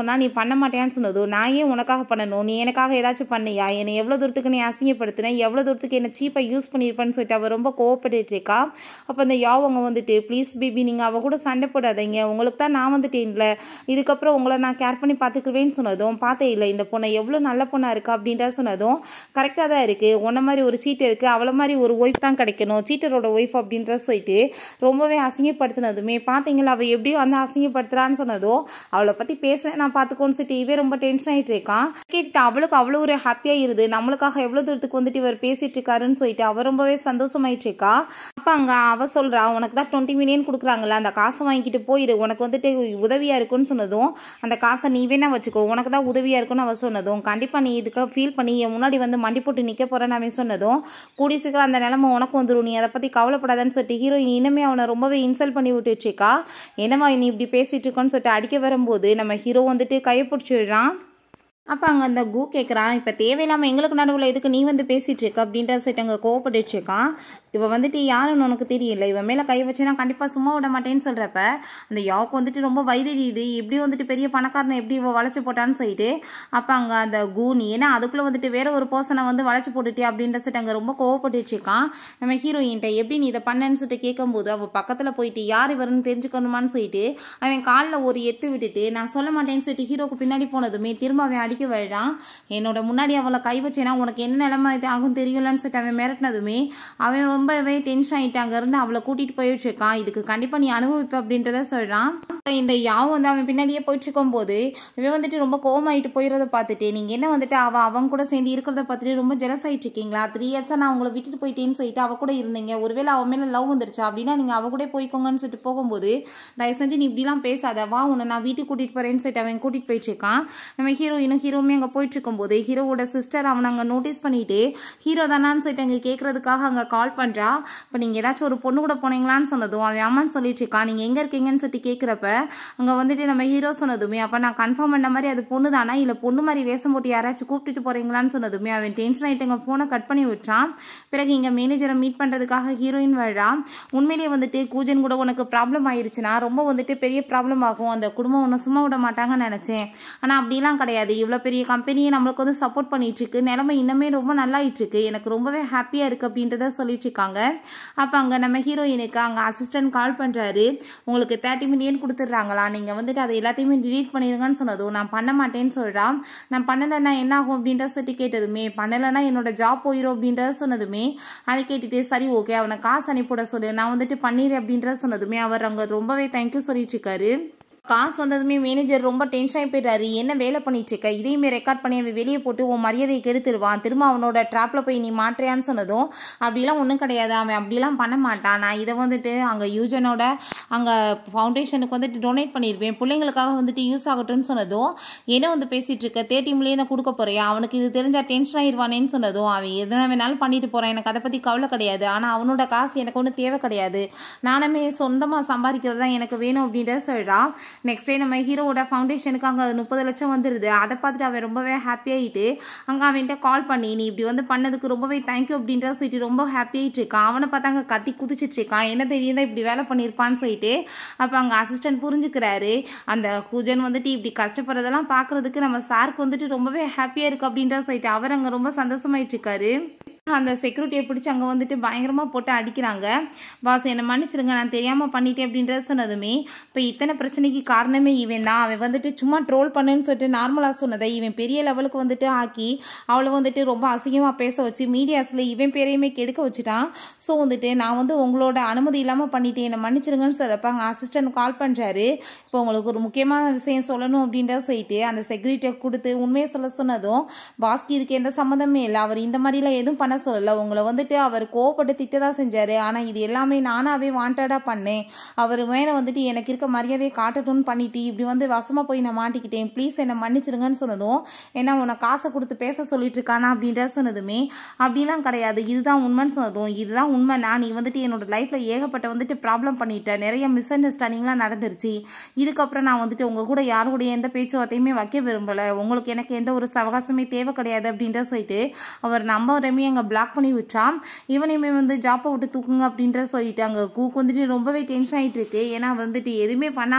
சொன்னால் நீ பண்ண மாட்டேன்னு சொன்னதும் நான் ஏன் உனக்காக பண்ணணும் நீ எனக்காக ஏதாச்சும் பண்ணியா என்னை எவ்வளோ தூரத்துக்கு நீ அசிங்கப்படுத்தின எவ்வளோ தூரத்துக்கு என்னை சீப்பாக யூஸ் பண்ணியிருப்பேன்னு சொல்லிட்டு அவள் ரொம்ப கோவப்பட்டு இருக்கா அப்போ அந்த யாவங்க வந்துட்டு ப்ளீஸ் பேபி நீங்கள் அவள் கூட சண்டை போடாதீங்க உங்களுக்கு தான் நான் வந்துட்டேன்ல இதுக்கப்புறம் உங்களை நான் கேர் பண்ணி பார்த்துக்குவேன்னு சொன்னதும் பார்த்தே இல்லை இந்த பொண்ணை எவ்வளோ நல்ல பொண்ணாக இருக்கா அப்படின்றா சொன்னதும் கரெக்டாக தான் இருக்குது உன்ன மாதிரி ஒரு சீட்டு இருக்குது அவளை மாதிரி ஒரு ஒய்ஃப் தான் கிடைக்கணும் சீட்டரோட ஒய்ஃப் அப்படின்ற சொல்லிட்டு ரொம்பவே அசிங்கப்படுத்தினதுமே பார்த்தீங்களா அவள் எப்படியும் வந்து அசிங்கப்படுத்துறான்னு சொன்னதும் அவளை பற்றி பேச நான் பார்த்துக்கோன்னு சொல்லிட்டு இவே ரொம்ப டென்ஷன் ஆகிட்டு இருக்கான் கேட்டுட்டு அவளுக்கு அவ்வளோ ஒரு ஹாப்பியாக இருது நம்மளுக்காக எவ்வளோ தூரத்துக்கு வந்துட்டு இவர் பேசிட்டு இருக்காருன்னு சொல்லிட்டு அவ ரொம்பவே சந்தோஷமாயிட்டு இருக்கா அப்போ அங்கே அவ சொல்கிறா உனக்கு தான் டுவெண்ட்டி மில்லியன் கொடுக்குறாங்கல்ல அந்த காசை வாங்கிட்டு போயிரு உனக்கு வந்துட்டு உதவியாக இருக்குன்னு சொன்னதும் அந்த காசை நீ வேணா வச்சுக்கோ உனக்கு தான் உதவியாக இருக்குன்னு அவ சொன்னதும் கண்டிப்பாக நீ இதுக்கு ஃபீல் பண்ணி என் முன்னாடி வந்து மண்டி போட்டு நிற்க போகிறேன்னு அவன் சொன்னதும் கூடி சீக்கிரம் அந்த நிலமை உனக்கு வந்துடும் நீ அதை பற்றி கவலைப்படாதன்னு சொல்லிட்டு ஹீரோயின் இனிமே அவனை ரொம்பவே இன்சல்ட் பண்ணி விட்டுருச்சுக்கா என்னம்மா நீ இப்படி பேசிட்டு இருக்கோன்னு சொல்லிட்டு அடிக்க வரும்போது நம்ம ஹீரோ வந்துட்டு கையை பிடிச்சிடுறான் அப்போ அங்கே அந்த கூ கேட்குறான் இப்போ தேவையில்லாமல் எங்களுக்கு நடுவில் எதுக்கு நீ வந்து பேசிகிட்டு இருக்க அப்படின்ற சைட் அங்கே கோவப்பட்டுட்டு இருக்கான் இவன் வந்துட்டு யாருன்னு உனக்கு தெரியல இவன் மேலே கை வச்சுனா கண்டிப்பாக சும்மா விட மாட்டேன்னு சொல்கிறப்ப அந்த யாவுக்கு வந்துட்டு ரொம்ப வைதறியுது எப்படி வந்துட்டு பெரிய பணக்காரனை எப்படி இவன் வளைச்சு போட்டான்னு சொல்லிட்டு அப்போ அங்கே அந்த கூ நீ ஏன்னா அதுக்குள்ளே வந்துட்டு வேற ஒரு பர்சனை வந்து வளைச்சு போட்டுட்டே அப்படின்ற சைட் அங்கே ரொம்ப கோவப்பட்டுட்டு இருக்கான் நம்ம ஹீரோயின்ட்ட எப்படி நீ இதை பண்ணேன்னு சொல்லிட்டு கேட்கும்போது அவள் பக்கத்தில் போயிட்டு யார் இவருன்னு தெரிஞ்சுக்கணுமான்னு சொல்லிட்டு அவன் காலில் ஒரு எத்து விட்டுட்டு நான் சொல்ல மாட்டேன்னு சொல்லிட்டு ஹீரோக்கு பின்னாடி போனதுமே திரும்ப அவன் அடிக்க வருடான் என்னோட முன்னாடி அவளை கை வச்சேன்னா உனக்கு என்ன நிலைமை இது ஆகும் தெரியலன்னு சொல்லிட்டு அவன் மிரட்டினதுமே அவன் ரொம்பவே டென்ஷன் ஆகிட்டு அங்கேருந்து அவளை கூட்டிகிட்டு போயிட்டு இருக்கான் இதுக்கு கண்டிப்பாக நீ அனுபவிப்ப அப்படின்றத சொல்கிறான் இந்த யாவும் வந்து அவன் பின்னாடியே போயிட்டு இருக்கும்போது இவன் வந்துட்டு ரொம்ப கோவமாயிட்டு போயிடுறத பார்த்துட்டு நீங்கள் என்ன வந்துட்டு அவள் அவங்க கூட சேர்ந்து இருக்கிறத பார்த்துட்டு ரொம்ப ஜெலஸ் ஆகிட்டு இருக்கீங்களா த்ரீ இயர்ஸாக நான் உங்களை விட்டுட்டு போயிட்டேன்னு சொல்லிட்டு அவ கூட இருந்தீங்க ஒருவேளை அவன் மேலே லவ் வந்துருச்சா அப்படின்னா நீங்கள் அவ கூட போய்க்கோங்கன்னு சொல்லிட்டு போகும்போது தயவு செஞ்சு நீ இப்படிலாம் பேசாத வா உன்னை நான் வீட்டுக்கு கூட்டிகிட்டு போகிறேன்னு சொல்லிட்டு அவன் கூட்டிகிட்டு போயிட்டு இருக்கான் நம்ம ஹீரோயினும் ஹீரோவுமே அங்கே போயிட்டு இருக்கும்போது ஹீரோவோட சிஸ்டர் அவனை அங்கே நோட்டீஸ் பண்ணிட்டு ஹீரோ தானான்னு சொல்லிட்டு அங்கே கேட்கறதுக்காக அங்கே கால் பண்ணுறா இப்போ நீங்கள் ஏதாச்சும் ஒரு பொண்ணு கூட போனீங்களான்னு சொன்னதும் அவன் அம்மான்னு சொல்லிட்டு இருக்கான் நீங்கள் எங்கே இருக்கீங்கன்னு சொல்லிட்டு கேட்குறப்ப அங்கே வந்துட்டு நம்ம ஹீரோ சொன்னதுமே அப்போ நான் கன்ஃபார்ம் பண்ண மாதிரி அது பொண்ணு தானா இல்லை பொண்ணு மாதிரி வேஷம் போட்டு யாராச்சும் கூப்பிட்டுட்டு போகிறீங்களான்னு சொன்னதுமே அவன் டென்ஷன் ஆகிட்டு எங்கள் ஃபோனை கட் பண்ணி விட்டுறான் பிறகு இங்கே மேனேஜரை மீட் பண்ணுறதுக்காக ஹீரோயின் வழா உண்மையிலேயே வந்துட்டு கூஜன் கூட உனக்கு ப்ராப்ளம் ஆயிருச்சுன்னா ரொம்ப வந்துட்டு பெரிய ப்ராப்ளம் ஆகும் அந்த குடும்பம் உன்னை சும்மா விட மாட்டாங்கன்னு நினச்சேன் ஆனால் அப்படிலாம் கிடையாது இவ்வளோ பெரிய கம்பெனியை நம்மளுக்கு வந்து சப்போர்ட் பண்ணிட்டு இருக்கு நிலைமை இன்னுமே ரொம்ப நல்லாயிட்டு இருக்கு எனக்கு ரொம்பவே ஹாப்பியாக இருக்குது அப்படின்றத சொல்லிட்டு இருக்காங்க அப்போ அங்கே நம்ம ஹீரோயினுக்கு அங்கே அசிஸ்டன்ட் கால் பண்ணுறாரு உங்களுக்கு தேர்ட்டி மில்லியன் கொடுத்துட்றாங்களா நீங்கள் வந்துட்டு அதை எல்லாத்தையுமே டிலீட் பண்ணிடுங்கன்னு சொன்னதும் நான் பண்ண மாட்டேன்னு சொல்கிறான் நான் பண்ணலைன்னா என்ன ஆகும் அப்படின்ற சொல்லி கேட்டதுமே பண்ணலைன்னா என்னோட ஜாப் போயிடும் அப்படின்றத சொன்னதுமே அதை கேட்டுட்டு சரி ஓகே அவனை காசு அனுப்பிவிட சொல்லு நான் வந்துட்டு பண்ணிடு அப்படின்றத சொன்னதுமே அவர் அங்கே ரொம்பவே தேங்க்யூ சொல்லிட்டு இருக்காரு காசு வந்ததுமே மேனேஜர் ரொம்ப டென்ஷன் ஆகி போயிட்டாரு என்ன வேலை பண்ணிட்டு இருக்க இதையுமே ரெக்கார்ட் பண்ணி அவன் வெளியே போட்டு உன் மரியாதையை கெடுத்துருவான் திரும்ப அவனோட ட்ராப்ல போய் நீ மாற்றியான்னு சொன்னதும் அப்படிலாம் ஒன்றும் கிடையாது அவன் அப்படிலாம் பண்ண மாட்டான் நான் இதை வந்துட்டு அங்கே யூஜனோட அங்கே ஃபவுண்டேஷனுக்கு வந்துட்டு டொனேட் பண்ணியிருப்பேன் பிள்ளைங்களுக்காக வந்துட்டு யூஸ் ஆகட்டும்னு சொன்னதும் என்ன வந்து பேசிட்டு இருக்க தேர்ட்டி மில்லியனை கொடுக்க போறியா அவனுக்கு இது தெரிஞ்சா டென்ஷன் ஆயிடுவானேன்னு சொன்னதும் அவன் எதை வேணாலும் பண்ணிட்டு போறான் எனக்கு அதை பத்தி கவலை கிடையாது ஆனால் அவனோட காசு எனக்கு ஒன்றும் தேவை கிடையாது நானுமே சொந்தமாக சம்பாதிக்கிறது தான் எனக்கு வேணும் அப்படின்றத சொல்கிறான் நெக்ஸ்ட் டே நம்ம ஹீரோவோட ஃபவுண்டேஷனுக்கு அங்கே முப்பது லட்சம் வந்துடுது அதை பார்த்துட்டு அவன் ரொம்பவே ஹாப்பியாகிட்டு அங்கே அவன்கிட்ட கால் பண்ணி நீ இப்படி வந்து பண்ணதுக்கு ரொம்பவே தேங்க்யூ அப்படின்ற சொல்லிட்டு ரொம்ப ஹாப்பியாகிட்டு இருக்கான் அவனை பார்த்தா அங்கே கத்தி குதிச்சிட்டு இருக்கான் என்ன தெரியுதா இப்படி வேலை பண்ணியிருப்பான்னு சொல்லிட்டு அப்போ அங்கே அசிஸ்டன்ட் புரிஞ்சுக்கிறாரு அந்த பூஜன் வந்துட்டு இப்படி கஷ்டப்படுறதெல்லாம் பார்க்கறதுக்கு நம்ம சாருக்கு வந்துட்டு ரொம்பவே ஹாப்பியாக இருக்கு அப்படின்ற சொல்லிட்டு அவர் அங்கே ரொம்ப சந்தோஷமாயிட்டு இருக்காரு அந்த செக்யூரிட்டியை பிடிச்சி அங்கே வந்துட்டு பயங்கரமாக போட்டு அடிக்கிறாங்க பாஸ் என்னை மன்னிச்சிருங்க நான் தெரியாமல் பண்ணிட்டேன் அப்படின்றத சொன்னதுமே இப்போ இத்தனை பிரச்சனைக்கு காரணமே இவன் தான் அவன் வந்துட்டு சும்மா ட்ரோல் பண்ணுன்னு சொல்லிட்டு நார்மலாக சொன்னதை இவன் பெரிய லெவலுக்கு வந்துட்டு ஆக்கி அவளை வந்துட்டு ரொம்ப அசிங்கமாக பேச வச்சு மீடியாஸில் இவன் பேரையுமே கெடுக்க வச்சுட்டான் ஸோ வந்துட்டு நான் வந்து உங்களோட அனுமதி இல்லாமல் பண்ணிட்டேன் என்னை மன்னிச்சிருங்கன்னு சொல்கிறப்ப அங்கே அசிஸ்டன்ட் கால் பண்ணுறாரு இப்போ உங்களுக்கு ஒரு முக்கியமான விஷயம் சொல்லணும் அப்படின்றத சொல்லிட்டு அந்த செக்யூரிட்டியை கொடுத்து உண்மையை சொல்ல சொன்னதும் பாஸ்க்கு இதுக்கு எந்த சம்மந்தமே இல்லை அவர் இந்த மாதிரிலாம் எதுவும் பண்ண சொல்லல உங்களை வந்துட்டு அவர் கோவப்பட்டு திட்டதா செஞ்சாரு ஆனால் இது எல்லாமே நானாவே வாண்டடாக பண்ணேன் அவர் மேலே வந்துட்டு எனக்கு இருக்க மரியாதையை காட்டட்டும்னு பண்ணிட்டு இப்படி வந்து வசமாக போய் நான் மாட்டிக்கிட்டேன் ப்ளீஸ் என்னை மன்னிச்சிருங்கன்னு சொன்னதும் ஏன்னா உன்னை காசை கொடுத்து பேச சொல்லிட்டு இருக்கானா அப்படின்ற சொன்னதுமே அப்படிலாம் கிடையாது இதுதான் உண்மைன்னு சொன்னதும் இதுதான் உண்மை நான் நீ வந்துட்டு என்னோட லைஃப்பில் ஏகப்பட்ட வந்துட்டு ப்ராப்ளம் பண்ணிட்டேன் நிறைய மிஸ் அண்டர்ஸ்டாண்டிங்லாம் நடந்துருச்சு இதுக்கப்புறம் நான் வந்துட்டு உங்கள் கூட யார் கூட எந்த பேச்சுவார்த்தையுமே வைக்க விரும்பலை உங்களுக்கு எனக்கு எந்த ஒரு சவகாசமே தேவை கிடையாது அப்படின்ற சொல்லிட்டு அவர் நம்ம ரெமி அங்கே பிளாக் பண்ணி விட்டான் இவனையுமே வந்து ஜாப்பை விட்டு தூக்குங்க அப்படின்ற சொல்லிட்டு அங்கே கூக்கு வந்துட்டு ரொம்பவே டென்ஷன் ஆகிட்டு இருக்கு ஏன்னா வந்துட்டு எதுவுமே பண்ணாமல் அவனை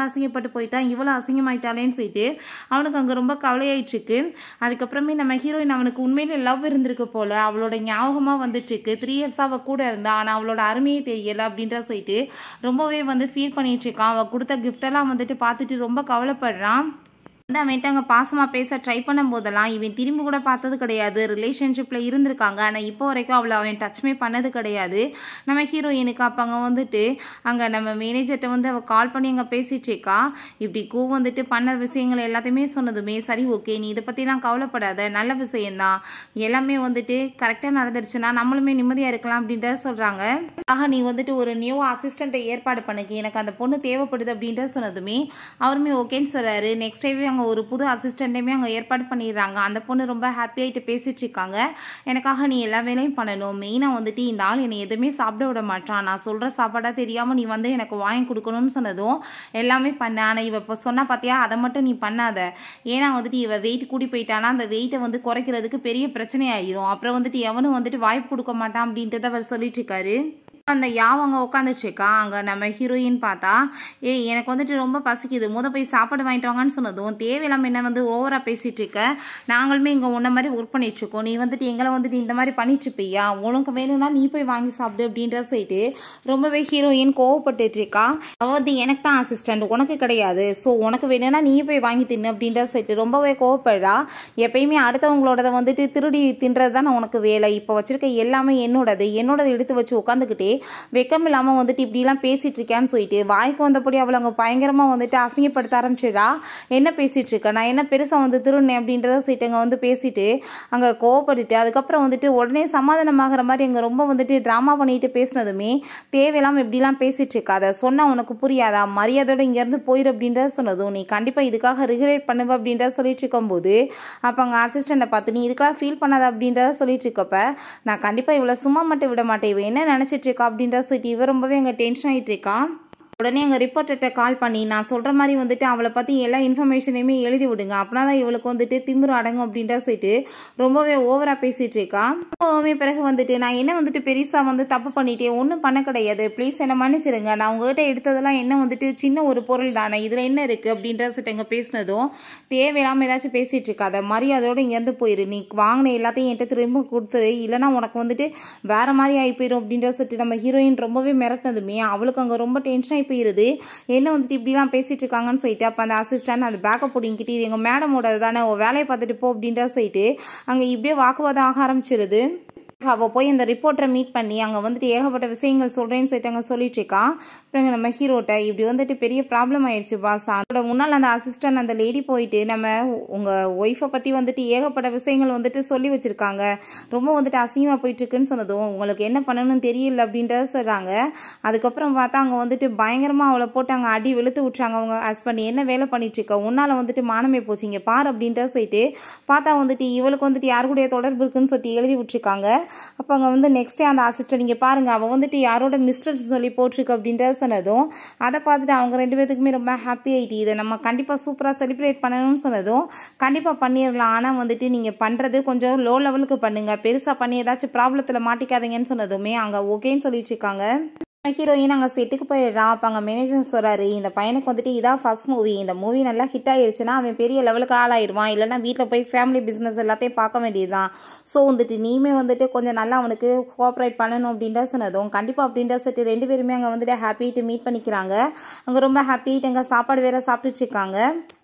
அசிங்கப்பட்டு போயிட்டான் இவ்வளோ அசிங்கமாயிட்டாளேன்னு சொல்லிட்டு அவனுக்கு அங்கே ரொம்ப கவலையாயிட்டுருக்கு அதுக்கப்புறமே நம்ம ஹீரோயின் அவனுக்கு உண்மையிலே லவ் இருந்திருக்கு போல அவளோட ஞாபகமாக வந்துட்டு இருக்கு த்ரீ இயர்ஸாக அவள் கூட இருந்தா ஆனால் அவளோட அருமையே தெரியல அப்படின்ற சொல்லிட்டு ரொம்பவே வந்து ஃபீல் பண்ணிட்டு இருக்கான் அவள் கொடுத்த கிஃப்டெல்லாம் வந்துட்டு பார்த்துட்டு ரொம்ப கவலைப்படுறான் வந்து அவன்கிட்ட அங்கே பாசமாக பேச ட்ரை பண்ணும் போதெல்லாம் இவன் திரும்பி கூட பார்த்தது கிடையாது ரிலேஷன்ஷிப்பில் இருந்திருக்காங்க ஆனால் இப்போ வரைக்கும் அவளை அவன் டச்மே பண்ணது கிடையாது நம்ம ஹீரோயினுக்கு அப்போ அங்கே வந்துட்டு அங்கே நம்ம மேனேஜர்கிட்ட வந்து அவள் கால் பண்ணி அங்கே பேசிட்டு இருக்கா இப்படி கூ வந்துட்டு பண்ண விஷயங்கள் எல்லாத்தையுமே சொன்னதுமே சரி ஓகே நீ இதை பற்றிலாம் கவலைப்படாத நல்ல விஷயம்தான் எல்லாமே வந்துட்டு கரெக்டாக நடந்துருச்சுன்னா நம்மளுமே நிம்மதியாக இருக்கலாம் அப்படின்றத சொல்கிறாங்க ஆக நீ வந்துட்டு ஒரு நியூ அசிஸ்டண்ட்டை ஏற்பாடு பண்ணுக்கு எனக்கு அந்த பொண்ணு தேவைப்படுது அப்படின்றத சொன்னதுமே அவருமே ஓகேன்னு சொல்கிறாரு நெக்ஸ்ட் டைவே அங்கே ஒரு புது அசிஸ்டண்ட்டையுமே அங்கே ஏற்பாடு பண்ணிடுறாங்க அந்த பொண்ணு ரொம்ப ஹாப்பியாகிட்டு பேசிட்டு இருக்காங்க எனக்காக நீ எல்லா வேலையும் பண்ணணும் மெயினாக வந்துட்டு இந்த ஆள் என்னை எதுவுமே சாப்பிட விட மாட்டான் நான் சொல்கிற சாப்பாடாக தெரியாமல் நீ வந்து எனக்கு வாங்கி கொடுக்கணும்னு சொன்னதும் எல்லாமே பண்ண ஆனால் இவ இப்போ சொன்னா பார்த்தியா அதை மட்டும் நீ பண்ணாத ஏன்னா வந்துட்டு இவ வெயிட் கூடி போயிட்டானா அந்த வெயிட்டை வந்து குறைக்கிறதுக்கு பெரிய பிரச்சனை ஆயிரும் அப்புறம் வந்துட்டு எவனும் வந்துட்டு வாய்ப்பு கொடுக்க மாட்டான் அப்படின்றத அவர் சொல்லிட்டு இருக்காரு அந்த யாவ் அங்கே உட்காந்துட்ருக்கா அங்கே நம்ம ஹீரோயின் பார்த்தா ஏய் எனக்கு வந்துட்டு ரொம்ப பசிக்குது முத போய் சாப்பாடு வாங்கிட்டு வாங்கன்னு சொன்னதும் தேவையில்லாமல் என்ன வந்து ஓவராக பேசிகிட்டு இருக்க நாங்களுமே இங்கே உன்ன மாதிரி ஒர்க் பண்ணிகிட்ருக்கோம் நீ வந்துட்டு எங்களை வந்துட்டு இந்த மாதிரி பண்ணிட்டுருப்பியா உனக்கு வேணும்னா நீ போய் வாங்கி சாப்பிடு அப்படின்ற சொல்லிட்டு ரொம்பவே ஹீரோயின் கோவப்பட்டுட்டு இருக்கா அவ வந்து எனக்கு தான் அசிஸ்டன்ட் உனக்கு கிடையாது ஸோ உனக்கு வேணும்னா நீ போய் வாங்கி தின்னு அப்படின்ற சொல்லிட்டு ரொம்பவே கோவப்படுறா எப்பயுமே அடுத்தவங்களோடத வந்துட்டு திருடி தின்றது தான் உனக்கு வேலை இப்போ வச்சிருக்க எல்லாமே என்னோடது என்னோடது எடுத்து வச்சு உட்காந்துக்கிட்டே வெக்கம் இல்லாமல் வந்துட்டு இப்படிலாம் பேசிட்டு இருக்கேன்னு சொல்லிட்டு வாய்க்கு வந்தபடி அவளை அங்கே பயங்கரமாக வந்துட்டு அசிங்கப்படுத்த ஆரம்பிச்சிடா என்ன பேசிட்டு இருக்க நான் என்ன பெருசாக வந்து திருநேன் அப்படின்றத சொல்லிட்டு அங்கே வந்து பேசிட்டு அங்கே கோவப்பட்டுட்டு அதுக்கப்புறம் வந்துட்டு உடனே சமாதானமாகிற மாதிரி அங்கே ரொம்ப வந்துட்டு ட்ராமா பண்ணிட்டு பேசினதுமே தேவையில்லாமல் இப்படிலாம் பேசிட்டு இருக்காத சொன்னால் உனக்கு புரியாதா மரியாதையோட இங்கேருந்து போயிரு அப்படின்றத சொன்னதும் நீ கண்டிப்பாக இதுக்காக ரிகரேட் பண்ணுவ அப்படின்றத சொல்லிட்டு இருக்கும்போது அப்போ அங்கே அசிஸ்டண்ட்டை பார்த்து நீ இதுக்கெல்லாம் ஃபீல் பண்ணாத அப்படின்றத சொல்லிட்டு இருக்கப்ப நான் கண்டிப்பாக இவ்வளோ சும்மா மட்டும் விட மாட்டேன் இவ என்ன நினச்சிட்டு இருக்கா அப்படின்ற சொல்லிட்டு இவ ரொம்பவே அங்கே டென்ஷன் ஆகிட்டு இருக்கா உடனே எங்கள் ரிப்போர்ட்டர்கிட்ட கால் பண்ணி நான் சொல்கிற மாதிரி வந்துட்டு அவளை பற்றி எல்லா இன்ஃபர்மேஷனையுமே எழுதி விடுங்க அப்படின்னா தான் இவளுக்கு வந்துட்டு திமிரு அடங்கும் அப்படின்ற சொல்லிட்டு ரொம்பவே ஓவராக பேசிகிட்டு இருக்கா ரொம்பவே பிறகு வந்துட்டு நான் என்ன வந்துட்டு பெருசாக வந்து தப்பு பண்ணிட்டேன் ஒன்றும் பண்ண கிடையாது ப்ளீஸ் என்னை மன்னிச்சிடுங்க நான் உங்ககிட்ட எடுத்ததெல்லாம் என்ன வந்துட்டு சின்ன ஒரு பொருள் தானே இதில் என்ன இருக்குது அப்படின்ற சொல்லிட்டு எங்கே பேசினதும் தேவையில்லாமல் ஏதாச்சும் பேசிகிட்டு இருக்காத மரியாதையோடு இங்கேருந்து போயிரு நீ வாங்கின எல்லாத்தையும் என்கிட்ட திரும்ப கொடுத்துரு இல்லைனா உனக்கு வந்துட்டு வேறு மாதிரி ஆகி போயிடும் அப்படின்ற சொல்லிட்டு நம்ம ஹீரோயின் ரொம்பவே மிரட்டினதுமே அவளுக்கு அங்கே ரொம்ப டென்ஷன் ஆகி போயிருது என்ன வந்துட்டு இப்படிலாம் பேசிட்டு இருக்காங்கன்னு சொல்லிட்டு அப்போ அந்த அசிஸ்டன்ட் அந்த பேக்கப் பிடிங்கிட்டு இது எங்கள் மேடமோட தானே உன் வேலையை பார்த்துட்டு போ அப்படின்ற சொல்லிட்டு அங்கே இப்படியே வாக்குவாதம் ஆக ஆரம்பிச்சிருது அவள் போய் அந்த ரிப்போர்ட்டரை மீட் பண்ணி அங்கே வந்துட்டு ஏகப்பட்ட விஷயங்கள் சொல்கிறேன்னு சொல்லிட்டு அங்கே சொல்லிட்டு இருக்கா அப்புறம் நம்ம ஹீரோட்ட இப்படி வந்துட்டு பெரிய ப்ராப்ளம் ஆயிடுச்சு பாஸ் அதோட முன்னால் அந்த அசிஸ்டன்ட் அந்த லேடி போயிட்டு நம்ம உங்கள் ஒய்ஃபை பற்றி வந்துட்டு ஏகப்பட்ட விஷயங்கள் வந்துட்டு சொல்லி வச்சுருக்காங்க ரொம்ப வந்துட்டு அசிங்கமாக போயிட்டுருக்குன்னு சொன்னதும் உங்களுக்கு என்ன பண்ணணும்னு தெரியல அப்படின்றத சொல்கிறாங்க அதுக்கப்புறம் பார்த்தா அங்கே வந்துட்டு பயங்கரமாக அவளை போட்டு அங்கே அடி வெளுத்து விட்றாங்க அவங்க ஹஸ்பண்ட் என்ன வேலை பண்ணிட்டு இருக்க உன்னால் வந்துட்டு மானமே போச்சிங்க பார் அப்படின்றத சொல்லிட்டு பார்த்தா வந்துட்டு இவளுக்கு வந்துட்டு யார் கூட தொடர்பு இருக்குன்னு சொல்லிட்டு எழுதி விட்டுருக்காங்க அப்போ அங்கே வந்து நெக்ஸ்ட் டே அந்த அசிஸ்டன்ட் நீங்கள் பாருங்கள் அவள் வந்துட்டு யாரோட மிஸ்டர்ஸ் சொல்லி போட்டிருக்கு அப்படின்றத சொன்னதும் அதை பார்த்துட்டு அவங்க ரெண்டு பேத்துக்குமே ரொம்ப ஹாப்பி ஆகிட்டு இதை நம்ம கண்டிப்பாக சூப்பராக செலிப்ரேட் பண்ணணும்னு சொன்னதும் கண்டிப்பாக பண்ணிடலாம் ஆனால் வந்துட்டு நீங்கள் பண்ணுறது கொஞ்சம் லோ லெவலுக்கு பண்ணுங்கள் பெருசாக பண்ணி ஏதாச்சும் ப்ராப்ளத்தில் மாட்டிக்காதீங்கன்னு சொன்னதுமே அங்கே ஓகேன்னு சொல்லிட்டு இருக்காங்க ஹீரோயின் அங்கே செட்டுக்கு போயிடுறான் அப்போ அங்கே மேனேஜர் சொல்கிறாரு இந்த பையனுக்கு வந்துட்டு இதான் ஃபர்ஸ்ட் மூவி இந்த மூவி நல்லா ஹிட் ஆயிருச்சுன்னா அவன் பெரிய லெவலுக்கு ஆளாயிருவான் இல்லைன்னா வீட்டில் போய் ஃபேமிலி பிஸ்னஸ் எல்லாத்தையும் பார்க்க வேண்டியதுதான் ஸோ வந்துட்டு நீமே வந்துட்டு கொஞ்சம் நல்லா அவனுக்கு கோஆப்ரேட் பண்ணணும் அப்படின்ற சொன்னதும் கண்டிப்பாக அப்படின்ற சொல்லிட்டு ரெண்டு பேருமே அங்கே வந்துட்டு ஹாப்பிட்டு மீட் பண்ணிக்கிறாங்க அங்கே ரொம்ப ஹாப்பிட்டு அங்கே சாப்பாடு வேற சாப்பிட்டுட்டு இருக்காங்க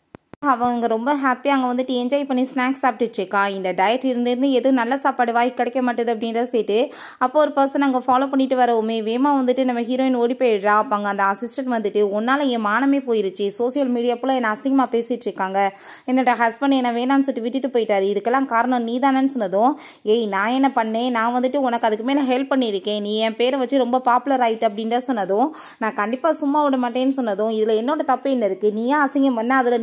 அவங்க ரொம்ப ஹாப்பியாக அங்கே வந்துட்டு என்ஜாய் பண்ணி ஸ்நாக்ஸ் சாப்பிட்டுட்டு இருக்கா இந்த டயட் இருந்திருந்து எதுவும் நல்ல சாப்பாடு வாய் கிடைக்க மாட்டேது அப்படின்ற சொல்லிட்டு அப்போ ஒரு பர்சன் அங்கே ஃபாலோ பண்ணிட்டு வரவுமே வேமா வந்துட்டு நம்ம ஹீரோயின் ஓடி போயிடுறா அப்போ அங்கே அந்த அசிஸ்டன்ட் வந்துட்டு உன்னால் என் மானமே போயிருச்சு சோசியல் மீடியா போல் என்னை அசிங்கமாக பேசிட்டு இருக்காங்க என்னோட ஹஸ்பண்ட் என்னை வேணாம்னு சொல்லிட்டு விட்டுட்டு போயிட்டாரு இதுக்கெல்லாம் காரணம் நீ தானேன்னு சொன்னதும் ஏய் நான் என்ன பண்ணேன் நான் வந்துட்டு உனக்கு அதுக்கு மேலே ஹெல்ப் பண்ணியிருக்கேன் நீ என் பேரை வச்சு ரொம்ப பாப்புலர் ஆயிட்டு அப்படின்ற சொன்னதும் நான் கண்டிப்பாக சும்மா விட மாட்டேன்னு சொன்னதும் இதில் என்னோட தப்பு என்ன இருக்குது நீயே அசிங்கம் பண்ண அதில் நீயே போய்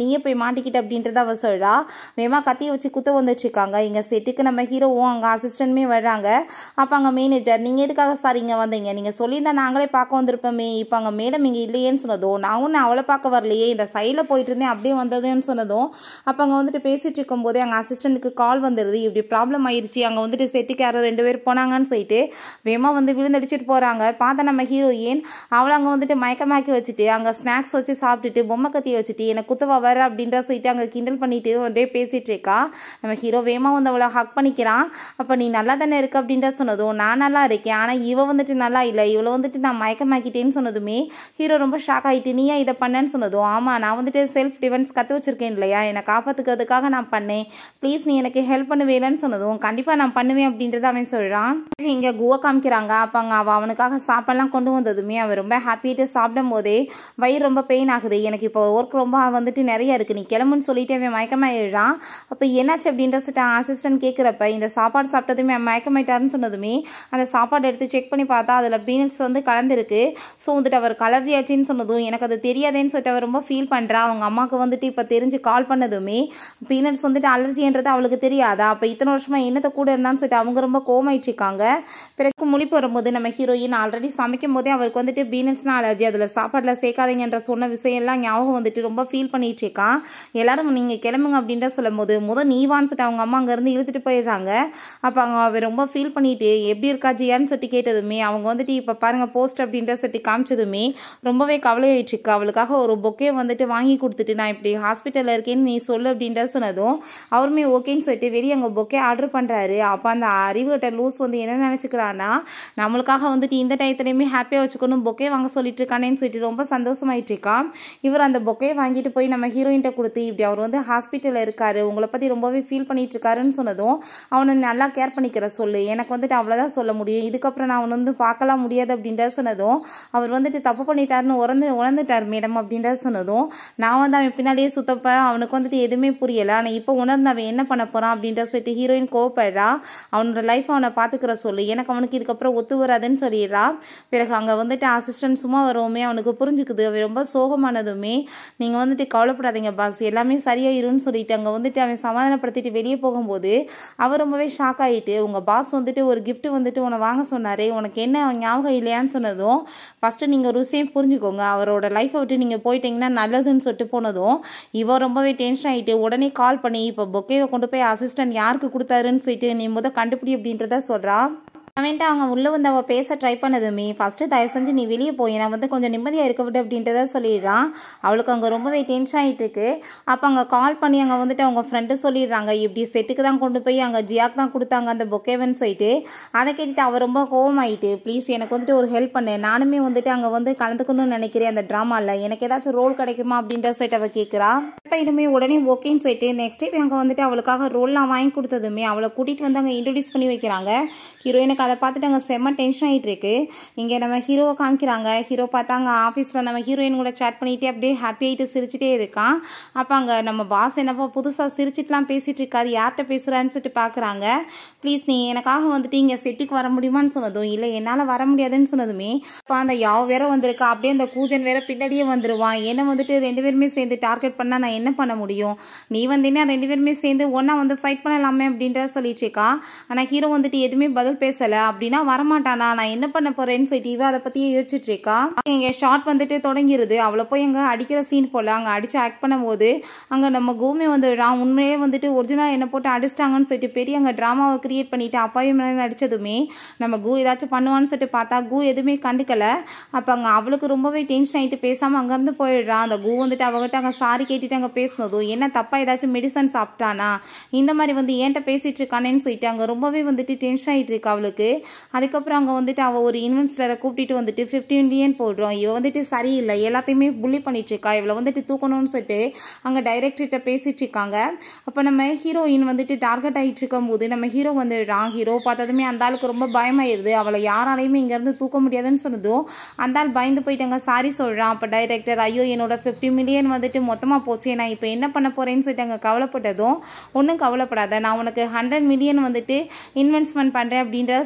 மாட்டிக்கிட்டு அப்படின்றத அவ சொல்கிறா வேமா கத்தியை வச்சு குத்த வந்துட்டுருக்காங்க இங்கே செட்டுக்கு நம்ம ஹீரோவும் அங்கே அசிஸ்டன்ட்மே வர்றாங்க அப்போ அங்கே மேனேஜர் நீங்கள் எதுக்காக சார் இங்கே வந்தீங்க நீங்கள் சொல்லியிருந்தா நாங்களே பார்க்க வந்திருப்போமே இப்போ அங்கே மேடம் இங்கே இல்லையேன்னு சொன்னதும் நான் ஒன்று அவளை பார்க்க வரலையே இந்த சைடில் போயிட்டு இருந்தேன் அப்படியே வந்ததுன்னு சொன்னதும் அப்போ அங்கே வந்துட்டு பேசிட்டு இருக்கும்போதே அங்கே அசிஸ்டண்ட்டுக்கு கால் வந்துடுது இப்படி ப்ராப்ளம் ஆயிடுச்சு அங்கே வந்துட்டு செட்டுக்கு யாரோ ரெண்டு பேர் போனாங்கன்னு சொல்லிட்டு வேமா வந்து விழுந்தடிச்சிட்டு போகிறாங்க பார்த்தா நம்ம ஹீரோயின் அவளை அங்கே வந்துட்டு மயக்கமாக்கி வச்சுட்டு அங்கே ஸ்நாக்ஸ் வச்சு சாப்பிட்டுட்டு பொம்மை கத்தி வச்சுட்டு எனக்கு குத்தவா வர அப்படின்ற சொல்லிட்டு அங்கே கிண்டல் பண்ணிட்டு அப்படியே பேசிட்டு இருக்கா நம்ம ஹீரோ வேமா வந்து அவளை ஹக் பண்ணிக்கிறான் அப்போ நீ நல்லா தானே இருக்க அப்படின்ற சொன்னதும் நான் நல்லா இருக்கேன் ஆனால் இவ வந்துட்டு நல்லா இல்லை இவளை வந்துட்டு நான் மயக்கமாக்கிட்டேன்னு சொன்னதுமே ஹீரோ ரொம்ப ஷாக் ஆகிட்டு நீ ஏன் இதை பண்ணேன்னு சொன்னதும் ஆமாம் நான் வந்துட்டு செல்ஃப் டிஃபென்ஸ் கற்று வச்சிருக்கேன் இல்லையா என்னை காப்பாற்றுக்கிறதுக்காக நான் பண்ணேன் ப்ளீஸ் நீ எனக்கு ஹெல்ப் பண்ணுவேலன்னு சொன்னதும் கண்டிப்பாக நான் பண்ணுவேன் அப்படின்றத அவன் சொல்கிறான் இங்கே குவா காமிக்கிறாங்க அப்போ அங்கே அவள் அவனுக்காக சாப்பாடுலாம் கொண்டு வந்ததுமே அவன் ரொம்ப ஹாப்பிட்டு சாப்பிடும் போதே வயிறு ரொம்ப பெயின் ஆகுது எனக்கு இப்போ ஒர்க் ரொம்ப வந்துட்டு நிறைய இருக்குது நீ கிளம்புன்னு சொல்லிட்டு அவன் மயக்கமாயிடுறான் அப்போ என்னாச்சு அப்படின்ற சொல்லிட்டு அசிஸ்டன்ட் கேட்குறப்ப இந்த சாப்பாடு சாப்பிட்டதுமே அவன் மயக்கமாயிட்டாருன்னு சொன்னதுமே அந்த சாப்பாடு எடுத்து செக் பண்ணி பார்த்தா அதில் பீனட்ஸ் வந்து கலந்துருக்கு ஸோ வந்துட்டு அவர் கலர்ஜி ஆச்சுன்னு சொன்னதும் எனக்கு அது தெரியாதேன்னு சொல்லிட்டு அவர் ரொம்ப ஃபீல் பண்ணுறா அவங்க அம்மாவுக்கு வந்துட்டு இப்போ தெரிஞ்சு கால் பண்ணதுமே பீனட்ஸ் வந்துட்டு அலர்ஜின்றது அவளுக்கு தெரியாதா அப்போ இத்தனை வருஷமாக என்னத்தை கூட இருந்தான்னு சொல்லிட்டு அவங்க ரொம்ப கோமாயிட்ருக்காங்க பிறகு முழிப்பு வரும்போது நம்ம ஹீரோயின் ஆல்ரெடி சமைக்கும் போதே அவருக்கு வந்துட்டு பீனட்ஸ்னால் அலர்ஜி அதில் சாப்பாட்டில் சேர்க்காதீங்கன்ற சொன்ன விஷயம் எல்லாம் ஞாபகம் வந்துட்டு ரொம்ப ஃபீல் பண்ணிட்டு இருக்கான் எல்லாரும் நீங்கள் கிளம்புங்க அப்படின்ற சொல்லும் போது முதல் நீவான்னு சொல்லிட்டு அவங்க அம்மா அங்கேருந்து இழுத்துட்டு போயிடுறாங்க அப்போ அவங்க அவர் ரொம்ப ஃபீல் பண்ணிட்டு எப்படி இருக்கா ஜியான்னு சொல்லிட்டு கேட்டதுமே அவங்க வந்துட்டு இப்போ பாருங்க போஸ்ட் அப்படின்ற சொல்லிட்டு காமிச்சதுமே ரொம்பவே கவலையாயிட்டு இருக்கு அவளுக்காக ஒரு பொக்கே வந்துட்டு வாங்கி கொடுத்துட்டு நான் இப்படி ஹாஸ்பிட்டலில் இருக்கேன்னு நீ சொல்லு அப்படின்ற சொன்னதும் அவருமே ஓகேன்னு சொல்லிட்டு வெளியே அங்கே பொக்கே ஆர்டர் பண்ணுறாரு அப்போ அந்த அறிவுகிட்ட லூஸ் வந்து என்ன நினச்சிக்கிறான்னா நம்மளுக்காக வந்துட்டு இந்த டயத்துலையுமே ஹாப்பியாக வச்சுக்கணும் பொக்கே வாங்க சொல்லிட்டு இருக்கானேன்னு சொல்லிட்டு ரொம்ப சந்தோஷமாயிட்டு இருக்கான் இவர் அந்த பொக்கே வாங்கிட்டு போய் நம்ம ஹீரோயின்ட்ட கொடுத்து இப்படி அவர் வந்து ஹாஸ்பிட்டலில் இருக்காரு உங்களை பற்றி ரொம்பவே ஃபீல் பண்ணிட்டு இருக்காருன்னு சொன்னதும் அவனை நல்லா கேர் பண்ணிக்கிற சொல்லு எனக்கு வந்துட்டு அவ்வளோதான் சொல்ல முடியும் இதுக்கப்புறம் நான் அவனை வந்து பார்க்கலாம் முடியாது அப்படின்ற சொன்னதும் அவர் வந்துட்டு தப்பு பண்ணிட்டாருன்னு உறந்து உணர்ந்துட்டார் மேடம் அப்படின்ற சொன்னதும் நான் வந்து அவன் பின்னாடியே சுத்தப்ப அவனுக்கு வந்துட்டு எதுவுமே புரியலை ஆனால் இப்போ உணர்ந்து அவன் என்ன பண்ண போகிறான் அப்படின்ற சொல்லிட்டு ஹீரோயின் கோவப்படுறா அவனோட லைஃப் அவனை பார்த்துக்கிற சொல்லு எனக்கு அவனுக்கு இதுக்கப்புறம் ஒத்து வராதுன்னு சொல்லிடுறா பிறகு அங்கே வந்துட்டு அசிஸ்டன்ட் சும்மா வரவுமே அவனுக்கு புரிஞ்சுக்குது அவன் ரொம்ப சோகமானதுமே நீங்கள் வந்துட்டு கவலைப்படாதீங்க பாஸ் எல்லாமே சரியாயிரும்னு சொல்லிட்டு அங்கே வந்துட்டு அவன் சமாதானப்படுத்திட்டு வெளியே போகும்போது அவர் ரொம்பவே ஷாக் ஆகிட்டு உங்கள் பாஸ் வந்துட்டு ஒரு gift வந்துட்டு உன்னை வாங்க சொன்னாரே உனக்கு என்ன ஞாபகம் இல்லையான்னு சொன்னதும் ஃபஸ்ட்டு நீங்கள் ருசியும் புரிஞ்சுக்கோங்க அவரோட லைஃப்பை விட்டு நீங்கள் போயிட்டீங்கன்னா நல்லதுன்னு சொல்லிட்டு போனதும் இவ ரொம்பவே டென்ஷன் ஆகிட்டு உடனே கால் பண்ணி இப்போ பொக்கேவை கொண்டு போய் அசிஸ்டன்ட் யாருக்கு கொடுத்தாருன்னு சொல்லிட்டு நீ முத கண்டுபிடி அப்படின்றத சொல்கிறா அவன்ட்டு அவங்க உள்ளே வந்து அவள் பேச ட்ரை பண்ணதுமே ஃபஸ்ட்டு தயவு செஞ்சு நீ வெளியே போய் நான் வந்து கொஞ்சம் நிம்மதியாக இருக்க விட்டு அப்படின்றத சொல்லிடுறான் அவளுக்கு அங்கே ரொம்பவே டென்ஷன் ஆகிட்டு இருக்கு அப்போ அங்கே கால் பண்ணி அங்கே வந்துட்டு அவங்க ஃப்ரெண்டு சொல்லிடுறாங்க இப்படி செட்டுக்கு தான் கொண்டு போய் அங்கே ஜியாக்கு தான் கொடுத்தாங்க அந்த பொக்கேவன் சொல்லிட்டு அதை கேட்டுட்டு அவள் ரொம்ப கோவமாயிட்டு ப்ளீஸ் எனக்கு வந்துட்டு ஒரு ஹெல்ப் பண்ணு நானுமே வந்துட்டு அங்கே வந்து கலந்துக்கணும்னு நினைக்கிறேன் அந்த ட்ராமாவில் எனக்கு ஏதாச்சும் ரோல் கிடைக்குமா அப்படின்ற சொல்லிட்டு அவள் கேட்குறா இப்போ இனிமே உடனே ஓகேன்னு சொல்லிட்டு நெக்ஸ்ட் டே அங்கே வந்துட்டு அவளுக்காக ரோல்லாம் வாங்கி கொடுத்ததுமே அவளை கூட்டிகிட்டு வந்து அங்கே இன்ட்ரடியூஸ் பண்ணி வைக்கிறாங்க ஹீரோயினுக்கு அதை பார்த்துட்டு அங்கே செம்ம டென்ஷன் ஆகிட்டு இருக்கு இங்கே நம்ம ஹீரோவை காமிக்கிறாங்க ஹீரோ பார்த்தா அங்கே ஆஃபீஸில் நம்ம ஹீரோயின் கூட சேட் பண்ணிகிட்டே அப்படியே ஹாப்பி ஆகிட்டு சிரிச்சிட்டே இருக்கான் அப்போ அங்கே நம்ம பாஸ் என்னப்போ புதுசாக சிரிச்சிட்டுலாம் பேசிகிட்டு இருக்காரு யார்கிட்ட பேசுகிறான்னு சொல்லிட்டு பார்க்குறாங்க ப்ளீஸ் நீ எனக்காக வந்துட்டு இங்கே செட்டுக்கு வர முடியுமான்னு சொன்னதும் இல்லை என்னால் வர முடியாதுன்னு சொன்னதுமே அப்போ அந்த யாவ் வேற வந்திருக்கா அப்படியே அந்த கூஜன் வேற பின்னாடியே வந்துடுவான் என்ன வந்துட்டு ரெண்டு பேருமே சேர்ந்து டார்கெட் பண்ணால் நான் என்ன பண்ண முடியும் நீ வந்தீங்கன்னா ரெண்டு பேருமே சேர்ந்து ஒன்றா வந்து ஃபைட் பண்ணலாமே அப்படின்ற சொல்லிட்டு இருக்கா ஆனால் ஹீரோ வந்துட்டு எதுவுமே பதில் பேசலை அப்படின்னா வரமாட்டானா நான் என்ன பண்ண போறேன்னு சொல்லிட்டு இவ அதை பற்றியே யோசிச்சுட்டு இருக்கா இங்கே ஷார்ட் வந்துட்டு தொடங்கிருது அவளை போய் அங்கே அடிக்கிற சீன் போல் அங்கே அடித்து ஆக்ட் பண்ணும்போது அங்கே நம்ம கோமே வந்துடுறான் உண்மையிலே வந்துட்டு ஒரிஜினல் என்ன போட்டு அடிச்சிட்டாங்கன்னு சொல்லிட்டு பெரிய அங்கே ட்ராமாவை கிரியேட் பண்ணிட்டு அப்பாவி மேலே நடிச்சதுமே நம்ம கு ஏதாச்சும் பண்ணுவான்னு சொல்லிட்டு பார்த்தா கு எதுவுமே கண்டுக்கல அப்போ அங்கே அவளுக்கு ரொம்பவே டென்ஷன் ஆகிட்டு பேசாமல் அங்கேருந்து போயிடுறான் அந்த கு வந்துட்டு அவகிட்ட அங்கே சாரி கேட்டுட்டு அங்கே பேசினதும் என்ன தப்பாக ஏதாச்சும் மெடிசன் சாப்பிட்டானா இந்த மாதிரி வந்து ஏன்ட்ட பேசிட்டு இருக்கானேன்னு சொல்லிட்டு அங்கே ரொம்பவே வந்துட்டு டென்ஷன் ஆகிட்டு இருக்கு அவளுக்கு அதுக்கப்புறம் அங்கே வந்துட்டு அவள் ஒரு இன்வெஸ்டரை கூப்பிட்டு வந்துட்டு ஃபிஃப்டீன் மில்லியன் போடுறோம் இவ வந்துட்டு சரியில்லை எல்லாத்தையுமே புள்ளி பண்ணிட்டு இருக்கா இவளை வந்துட்டு தூக்கணும்னு சொல்லிட்டு அங்கே டைரக்டர்கிட்ட பேசிட்டு இருக்காங்க அப்போ நம்ம ஹீரோயின் வந்துட்டு டார்கெட் ஆகிட்டு இருக்கும் போது நம்ம ஹீரோ வந்துடுறான் ஹீரோ பார்த்ததுமே அந்த ஆளுக்கு ரொம்ப பயமாயிருது அவளை யாராலையுமே இங்கேருந்து தூக்க முடியாதுன்னு சொன்னதும் அந்த ஆள் பயந்து போயிட்டாங்க சாரி சொல்கிறான் அப்போ டைரக்டர் ஐயோ என்னோட ஃபிஃப்டி மில்லியன் வந்துட்டு மொத்தமாக போச்சு நான் இப்போ என்ன பண்ண போகிறேன்னு சொல்லிட்டு அங்கே கவலைப்பட்டதும் ஒன்றும் கவலைப்படாத நான் உனக்கு ஹண்ட்ரட் மில்லியன் வந்துட்டு இன்வெஸ்ட்மெண்ட் பண்ணுறேன் அப்படின்றத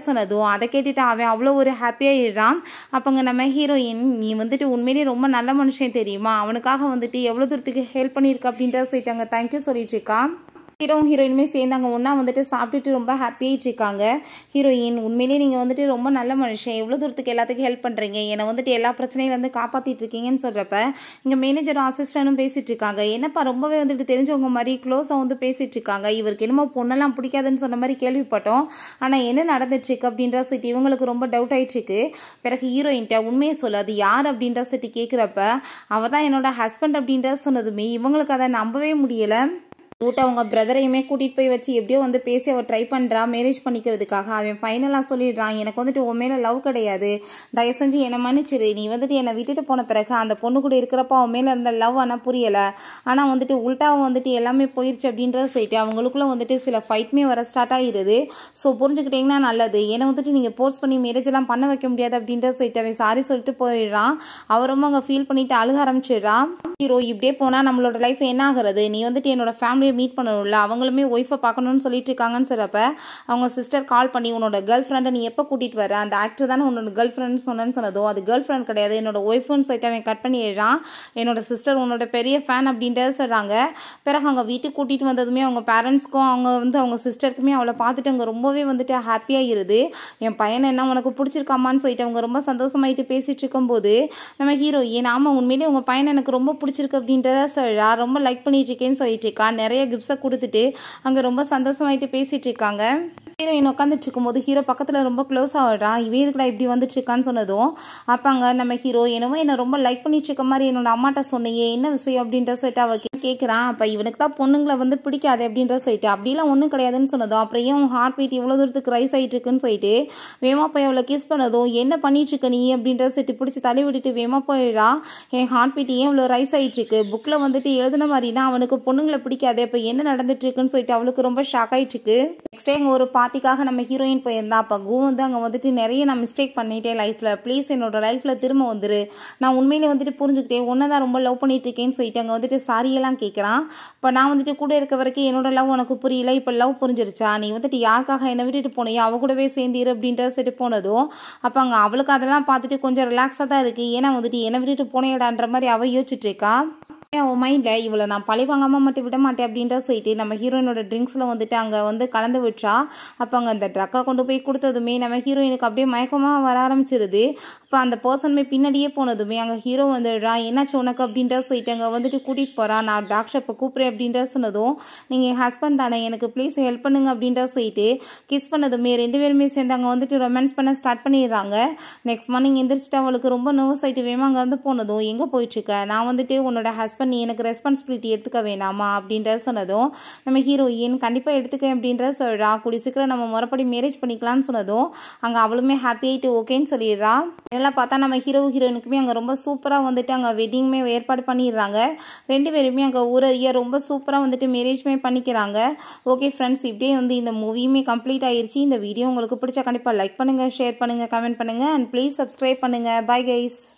சொன்னதும் அதை கேட்டுட்டு அவன் அவ்வளோ ஒரு ஹாப்பியாகிடுறான் அப்போங்க நம்ம ஹீரோயின் நீ வந்துட்டு உண்மையிலேயே ரொம்ப நல்ல மனுஷன் தெரியுமா அவனுக்காக வந்துட்டு எவ்வளோ தூரத்துக்கு ஹெல்ப் பண்ணியிருக்க அப்படின்றத சொல்லிட்டாங்க தேங்க்யூ சொல்லிட்டு இருக்கா ஹீரோ ஹீரோயினுமே சேர்ந்தாங்க ஒன்றா வந்துட்டு சாப்பிட்டுட்டு ரொம்ப ஹாப்பியாகிட்டு இருக்காங்க ஹீரோயின் உண்மையிலேயே நீங்கள் வந்துட்டு ரொம்ப நல்ல மனுஷன் எவ்வளோ தூரத்துக்கு எல்லாத்துக்கும் ஹெல்ப் பண்ணுறீங்க என்னை வந்துட்டு எல்லா பிரச்சனையிலேருந்து காப்பாற்றிட்டு இருக்கீங்கன்னு சொல்கிறப்ப இங்கே மேனேஜரும் அசிஸ்டனும் பேசிகிட்டு இருக்காங்க என்னப்பா ரொம்பவே வந்துட்டு தெரிஞ்சவங்க மாதிரி க்ளோஸாக வந்து பேசிகிட்டு இருக்காங்க இவருக்கு என்னமோ பொண்ணெல்லாம் பிடிக்காதுன்னு சொன்ன மாதிரி கேள்விப்பட்டோம் ஆனால் என்ன நடந்துட்டுருக்கு அப்படின்ற சொல்லிட்டு இவங்களுக்கு ரொம்ப டவுட் ஆகிட்டுருக்கு பிறகு ஹீரோயின்ட்ட உண்மையை சொல்லு அது யார் அப்படின்ற சொல்லிட்டு கேட்குறப்ப அவர் தான் என்னோட ஹஸ்பண்ட் அப்படின்ற சொன்னதுமே இவங்களுக்கு அதை நம்பவே முடியலை ரூட் அவங்க பிரதரையுமே கூட்டிகிட்டு போய் வச்சு எப்படியோ வந்து பேசி அவள் ட்ரை பண்ணுறா மேரேஜ் பண்ணிக்கிறதுக்காக அவன் ஃபைனலாக சொல்லிடுறான் எனக்கு வந்துட்டு உன் மேலே லவ் கிடையாது தயவு செஞ்சு என்னை மன்னிச்சிரு நீ வந்துட்டு என்னை விட்டுட்டு போன பிறகு அந்த பொண்ணு கூட இருக்கிறப்ப அவன் மேலே இருந்த லவ் ஆனால் புரியலை ஆனால் வந்துட்டு உல்ட்டாவும் வந்துட்டு எல்லாமே போயிடுச்சு அப்படின்றத சொல்லிட்டு அவங்களுக்குள்ள வந்துட்டு சில ஃபைட்மே வர ஸ்டார்ட் ஆகிடுது ஸோ புரிஞ்சுக்கிட்டிங்கன்னா நல்லது ஏன்னா வந்துட்டு நீங்கள் போர்ஸ் பண்ணி மேரேஜ் எல்லாம் பண்ண வைக்க முடியாது அப்படின்றத சொல்லிட்டு அவன் சாரி சொல்லிட்டு போயிடுறான் அவர் ரொம்ப அங்கே ஃபீல் பண்ணிட்டு அழுக ஆரம்பிச்சிடுறான் ஹீரோ இப்படியே போனால் நம்மளோட லைஃப் என்ன ஆகுறது நீ வந்துட்டு என்னோட ஃபேமிலியை மீட் பண்ணணும்ல அவங்களுமே ஒய்ஃபை பார்க்கணும்னு சொல்லிட்டு இருக்காங்கன்னு சொல்கிறப்ப அவங்க சிஸ்டர் கால் பண்ணி உன்னோட கேர்ள் ஃப்ரெண்டை நீ எப்போ கூட்டிகிட்டு வர அந்த ஆக்டர் தானே உன்னோட கேர்ள் ஃப்ரெண்ட் சொன்னேன்னு சொன்னதோ அது கேர்ள் ஃப்ரெண்ட் கிடையாது என்னோட ஒய்ஃப்னு சொல்லிட்டு அவன் கட் பண்ணிடுறான் என்னோட சிஸ்டர் உன்னோட பெரிய ஃபேன் அப்படின்றத சொல்கிறாங்க பிறகு அவங்க வீட்டுக்கு கூட்டிகிட்டு வந்ததுமே அவங்க பேரண்ட்ஸ்க்கும் அவங்க வந்து அவங்க சிஸ்டருக்குமே அவளை பார்த்துட்டு அவங்க ரொம்பவே வந்துட்டு ஹாப்பியாக இருது என் பையனை என்ன உனக்கு பிடிச்சிருக்காமான்னு சொல்லிட்டு அவங்க ரொம்ப சந்தோஷமாயிட்டு பேசிட்டு இருக்கும்போது நம்ம ஹீரோ ஏன் ஆமாம் உண்மையிலேயே உங்கள் பையனை எனக்கு ரொம்ப பிடிச்சிருக்கு அப்படின்றத சொல்கிறா ரொம்ப லைக் பண்ணிட்டு இருக்கேன்னு சொல்லிட்டு இருக்கா நிறைய கிஃப்ட்ஸை கொடுத்துட்டு அங்கே ரொம்ப சந்தோஷமாயிட்டு பேசிட்டு இருக்காங்க ஹீரோயின் உட்காந்துட்டு இருக்கும்போது ஹீரோ பக்கத்தில் ரொம்ப க்ளோஸ் ஆகிடுறான் இவே இதுக்குடா இப்படி வந்துட்டு இருக்கான்னு சொன்னதும் அப்போ அங்கே நம்ம ஹீரோ என்னவோ என்னை ரொம்ப லைக் பண்ணிட்டு இருக்க மாதிரி என்னோட அம்மாட்ட சொன்னையே என்ன விஷயம் அப்படின்ற சொல்லிட்டு அவ கேட்குறான் அப்போ இவனுக்கு தான் பொண்ணுங்களை வந்து பிடிக்காது அப்படின்ற சொல்லிட்டு அப்படிலாம் ஒன்றும் கிடையாதுன்னு சொன்னதும் அப்புறம் ஏன் உன் ஹார்ட் பீட் இவ்வளோ தூரத்துக்கு ரைஸ் ஆகிட்டு இருக்குன்னு சொல்லிட்டு வேமா போய் அவளை கிஸ் பண்ணதும் என்ன பண்ணிட்டு இருக்க நீ அப்படின்ற சொல்லிட்டு பிடிச்சி தலை விட்டுட்டு வேமா போயிடா என் ஹார்ட் பீட் ஏன் இவ்வளோ ரைஸ் ஆகிட்டு இருக்கு புக்கில் வந்துட்டு எழுதின மாதிரினா அவனுக்கு பொண்ணுங்களை பிடிக்காது இப்போ என்ன நடந்துட்டு இருக்குன்னு சொல்லிட்டு அவளுக்கு ரொம்ப ஷாக் ஆயிட்டு இருக்கு நெக்ஸ்ட் டைம் ஒரு பார்ட்டிக்காக நம்ம ஹீரோயின் போயிருந்தா அப்போ கு வந்து அங்கே வந்துட்டு நிறைய நான் மிஸ்டேக் பண்ணிட்டேன் லைஃப்பில் ப்ளீஸ் என்னோட லைஃப்பில் திரும்ப வந்துரு நான் உண்மையிலே வந்துட்டு புரிஞ்சுக்கிட்டேன் ஒன்றை தான் ரொம்ப லவ் பண்ணிட்டு இருக்கேன்னு சொல்லிட்டு அங்கே வந்துட்டு சாரியெல்லாம் கேட்குறான் இப்போ நான் வந்துட்டு கூட இருக்க வரைக்கும் என்னோட லவ் உனக்கு புரியல இப்போ லவ் புரிஞ்சிருச்சா நீ வந்துட்டு யாருக்காக என்னை விட்டுட்டு போனியோ அவ கூடவே சேர்ந்திரு அப்படின்ற சொல்லிட்டு போனதும் அப்போ அங்கே அவளுக்கு அதெல்லாம் பார்த்துட்டு கொஞ்சம் ரிலாக்ஸாக தான் இருக்குது ஏன்னா வந்துட்டு என்னை விட்டுட்டு போனேடான்ற மாதிரி அவள் யோசிச்சுட்டு இருக்கா அவன் மைண்டில் இவளை நான் பழி வாங்காமல் மட்டும் விட மாட்டேன் அப்படின்ற சொல்லிட்டு நம்ம ஹீரோயினோட ட்ரிங்க்ஸில் வந்துட்டு அங்கே வந்து கலந்து விட்டுறா அப்போ அங்கே அந்த ட்ரக்கை கொண்டு போய் கொடுத்ததுமே நம்ம ஹீரோயினுக்கு அப்படியே மயக்கமாக வர ஆரம்பிச்சிருது அப்போ அந்த பர்சனுமே பின்னாடியே போனதுமே அங்கே ஹீரோ வந்துடுறா என்னாச்சு உனக்கு அப்படின்ற சொல்லிட்டு அங்கே வந்துட்டு கூட்டிகிட்டு போகிறான் நான் டாக்டர் இப்போ கூப்பிட்றேன் அப்படின்ற சொன்னதும் நீங்கள் என் ஹஸ்பண்ட் தானே எனக்கு ப்ளீஸ் ஹெல்ப் பண்ணுங்க அப்படின்ற சொல்லிட்டு கிஸ் பண்ணதுமே ரெண்டு பேருமே சேர்ந்து அங்கே வந்துட்டு ரொமான்ஸ் பண்ண ஸ்டார்ட் பண்ணிடுறாங்க நெக்ஸ்ட் மார்னிங் எந்திரிச்சிட்டு அவளுக்கு ரொம்ப நர்வஸ் ஆகிட்டு வேமா அங்கே வந்து போனதும் எங்கே போயிட்டுருக்க நான் வந்துட்டு உன்னோட ஹஸ்பண்ட் நீ எனக்கு ரெஸ்பான்சிபிலிட்டி எடுத்துக்க வேணாமா அப்படின்ற சொன்னதும் நம்ம ஹீரோயின் கண்டிப்பாக எடுத்துக்க அப்படின்ற சொல்கிறா கூடி சீக்கிரம் நம்ம முறைப்படி மேரேஜ் பண்ணிக்கலாம்னு சொன்னதும் அங்கே அவளுமே ஹாப்பி ஆகிட்டு ஓகேன்னு சொல்லிடுறா இதெல்லாம் பார்த்தா நம்ம ஹீரோ ஹீரோயினுக்குமே அங்கே ரொம்ப சூப்பராக வந்துட்டு அங்கே வெட்டிங்குமே ஏற்பாடு பண்ணிடுறாங்க ரெண்டு பேருமே அங்கே ஊரறிய ரொம்ப சூப்பராக வந்துட்டு மேரேஜ்மே பண்ணிக்கிறாங்க ஓகே ஃப்ரெண்ட்ஸ் இப்படியே வந்து இந்த மூவியுமே கம்ப்ளீட் ஆயிருச்சு இந்த வீடியோ உங்களுக்கு பிடிச்சா கண்டிப்பாக லைக் பண்ணுங்கள் ஷேர் பண்ணுங்கள் கமெண்ட் பண்ணுங்கள் அண்ட் ப்ளீஸ் சப்ஸ்கிரைப் பண்ணுங்கள் பை கைஸ்